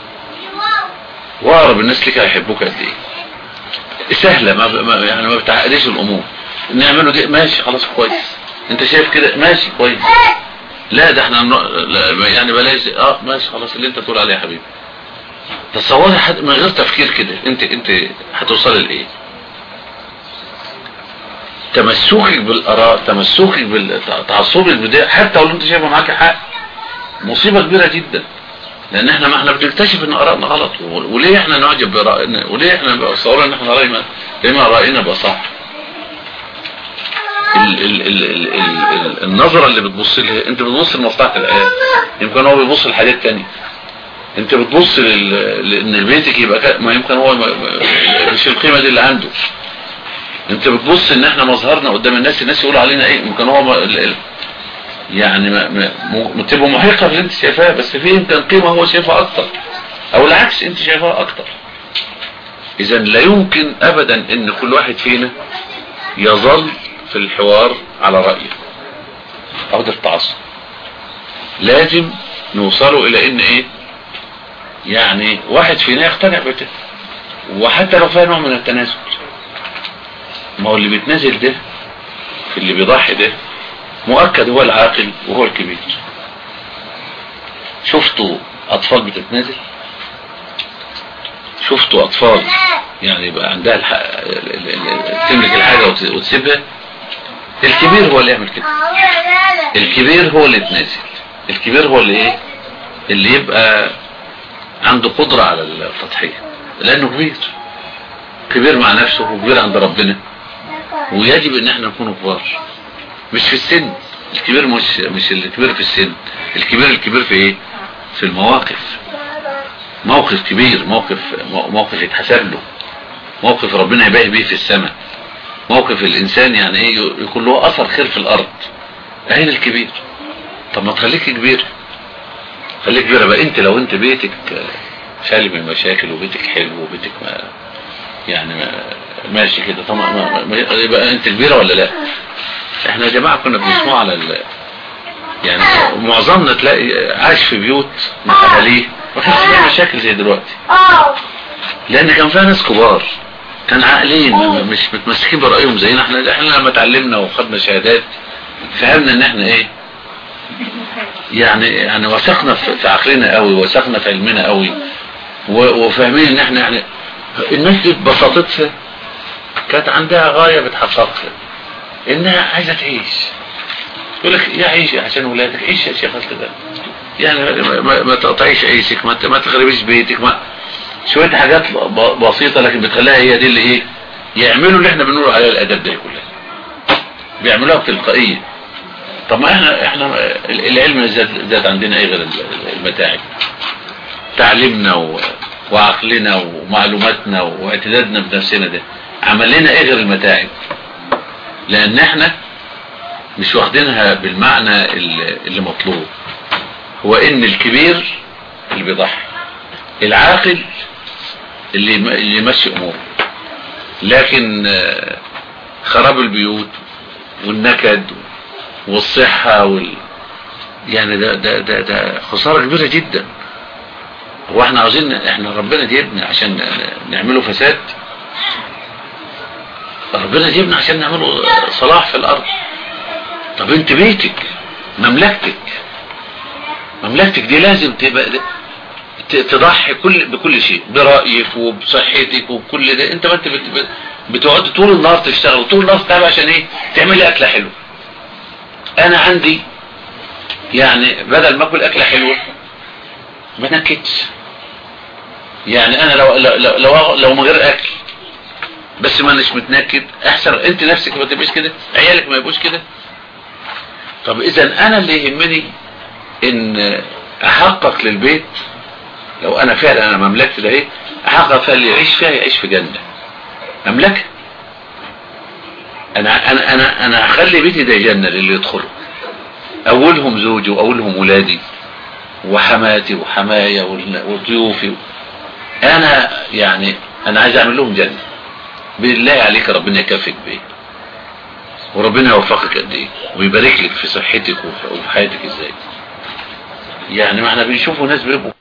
واقرب الناس لك هيحبوك قد ايه سهله ما, ما يعني ما بتعقديش الامور نعمله دي ماشي خلاص كويس انت شايف كده ماشي كويس لا ده احنا لا يعني بلاش اه ماشي خلاص اللي انت تقول عليه يا حبيبي تصوري حد من غير تفكير كده انت انت هتوصلي لايه تمسكك بالاراء تمسكك بالتعصبك بده حتى لو انت شايفه معاك حق مصيبه كبيره جدا لان احنا ما احنا بنكتشف ان ارائنا غلط وليه احنا نعجب برأينا وليه احنا بصورنا ان احنا راينا لما راينا بقى صح ال ال ال ال ال ال النظرة اللي بتبص لها انت بتبص لمصلحة الآيات يمكن هو بيبص لحاجات تانية انت بتبص لان بيتك يبقى ما يمكن هو مش القيمة دي اللي عنده انت بتبص ان احنا مظهرنا قدام الناس الناس يقولوا علينا ايه يمكن هو ما يعني ما ما تبقى محيقة اللي انت شايفاها بس في يمكن قيمة هو شايفها اكتر او العكس انت شايفها اكتر اذا لا يمكن ابدا ان كل واحد فينا يظل في الحوار على رأيه او ده التعصب لازم نوصلوا الى ان ايه يعني واحد فينا يقتنع بده وحتى لو فيها نوع من التنازل ما هو اللي بيتنازل ده اللي بيضحي ده مؤكد هو العاقل وهو الكبير شفتوا اطفال بتتنازل شفتوا اطفال يعني يبقى عندها الحق تملك الحاجة وتسيبها الكبير هو اللي يعمل كده الكبير هو اللي يتنازل الكبير هو اللي ايه اللي يبقى عنده قدرة على التضحية لانه كبير كبير مع نفسه وكبير عند ربنا ويجب ان احنا نكون كبار مش في السن الكبير مش مش الكبير في السن الكبير الكبير في ايه في المواقف موقف كبير موقف موقف يتحسب له موقف ربنا يباهي به في السماء موقف الانسان يعني ايه يكون له اثر خير في الارض اين الكبير طب ما تخليك كبير خليك كبير بقى انت لو انت بيتك خالي من المشاكل وبيتك حلو وبيتك ما يعني ما ماشي كده طب ما ما يبقى انت كبيره ولا لا احنا يا جماعه كنا بنسمع على ال... يعني معظمنا تلاقي عايش في بيوت مع اهاليه ما كانش فيها مشاكل زي دلوقتي لان كان فيها ناس كبار كان عاقلين مش متمسكين برايهم زينا احنا احنا لما اتعلمنا وخدنا شهادات فهمنا ان احنا ايه يعني يعني وثقنا في عقلنا قوي وثقنا في علمنا قوي وفاهمين ان احنا يعني الناس دي ببساطتها كانت عندها غايه بتحققها انها عايزه تعيش يقول لك يا عيش عشان ولادك عيش يا شيخ كده يعني ما, ما تقطعيش عيشك ما, ما تخربيش بيتك ما شويه حاجات بسيطه لكن بتخليها هي دي اللي ايه يعملوا اللي احنا بنقول عليها الاداب ده كلها بيعملوها بتلقائيه طب ما احنا احنا العلم زاد, زاد عندنا ايه غير المتاعب تعليمنا و... وعقلنا ومعلوماتنا واعتدادنا بنفسنا ده عمل لنا ايه غير المتاعب لان احنا مش واخدينها بالمعنى اللي مطلوب هو ان الكبير اللي بيضحي العاقل اللي اللي يمشي اموره لكن خراب البيوت والنكد والصحة وال يعني ده ده ده ده خسارة كبيرة جدا هو احنا عاوزين احنا ربنا جايبنا عشان نعمله فساد ربنا جايبنا عشان نعمله صلاح في الارض طب انت بيتك مملكتك مملكتك دي لازم تبقى تضحي كل بكل شيء برأيك وبصحتك وبكل ده انت ما انت بتقعد طول النهار تشتغل طول النهار تتعب عشان ايه تعملي اكله حلوه انا عندي يعني بدل ما اكل اكله حلوه ما نكدش يعني انا لو لو لو, لو من غير اكل بس ما اناش متنكد احسن انت نفسك ما تبقيش كده عيالك ما يبقوش كده طب اذا انا اللي يهمني ان احقق للبيت لو انا فعلا انا مملكتي ده ايه احقق فاللي يعيش فيها يعيش في جنه مملكه انا انا انا انا هخلي بيتي ده جنه للي يدخله اولهم زوجي واولهم ولادي وحماتي وحمايا وضيوفي انا يعني انا عايز اعمل لهم جنه بالله عليك ربنا يكافئك بيه وربنا يوفقك قد ايه ويبارك لك في صحتك وفي حياتك ازاي يعني ما احنا بنشوفوا ناس بيبقوا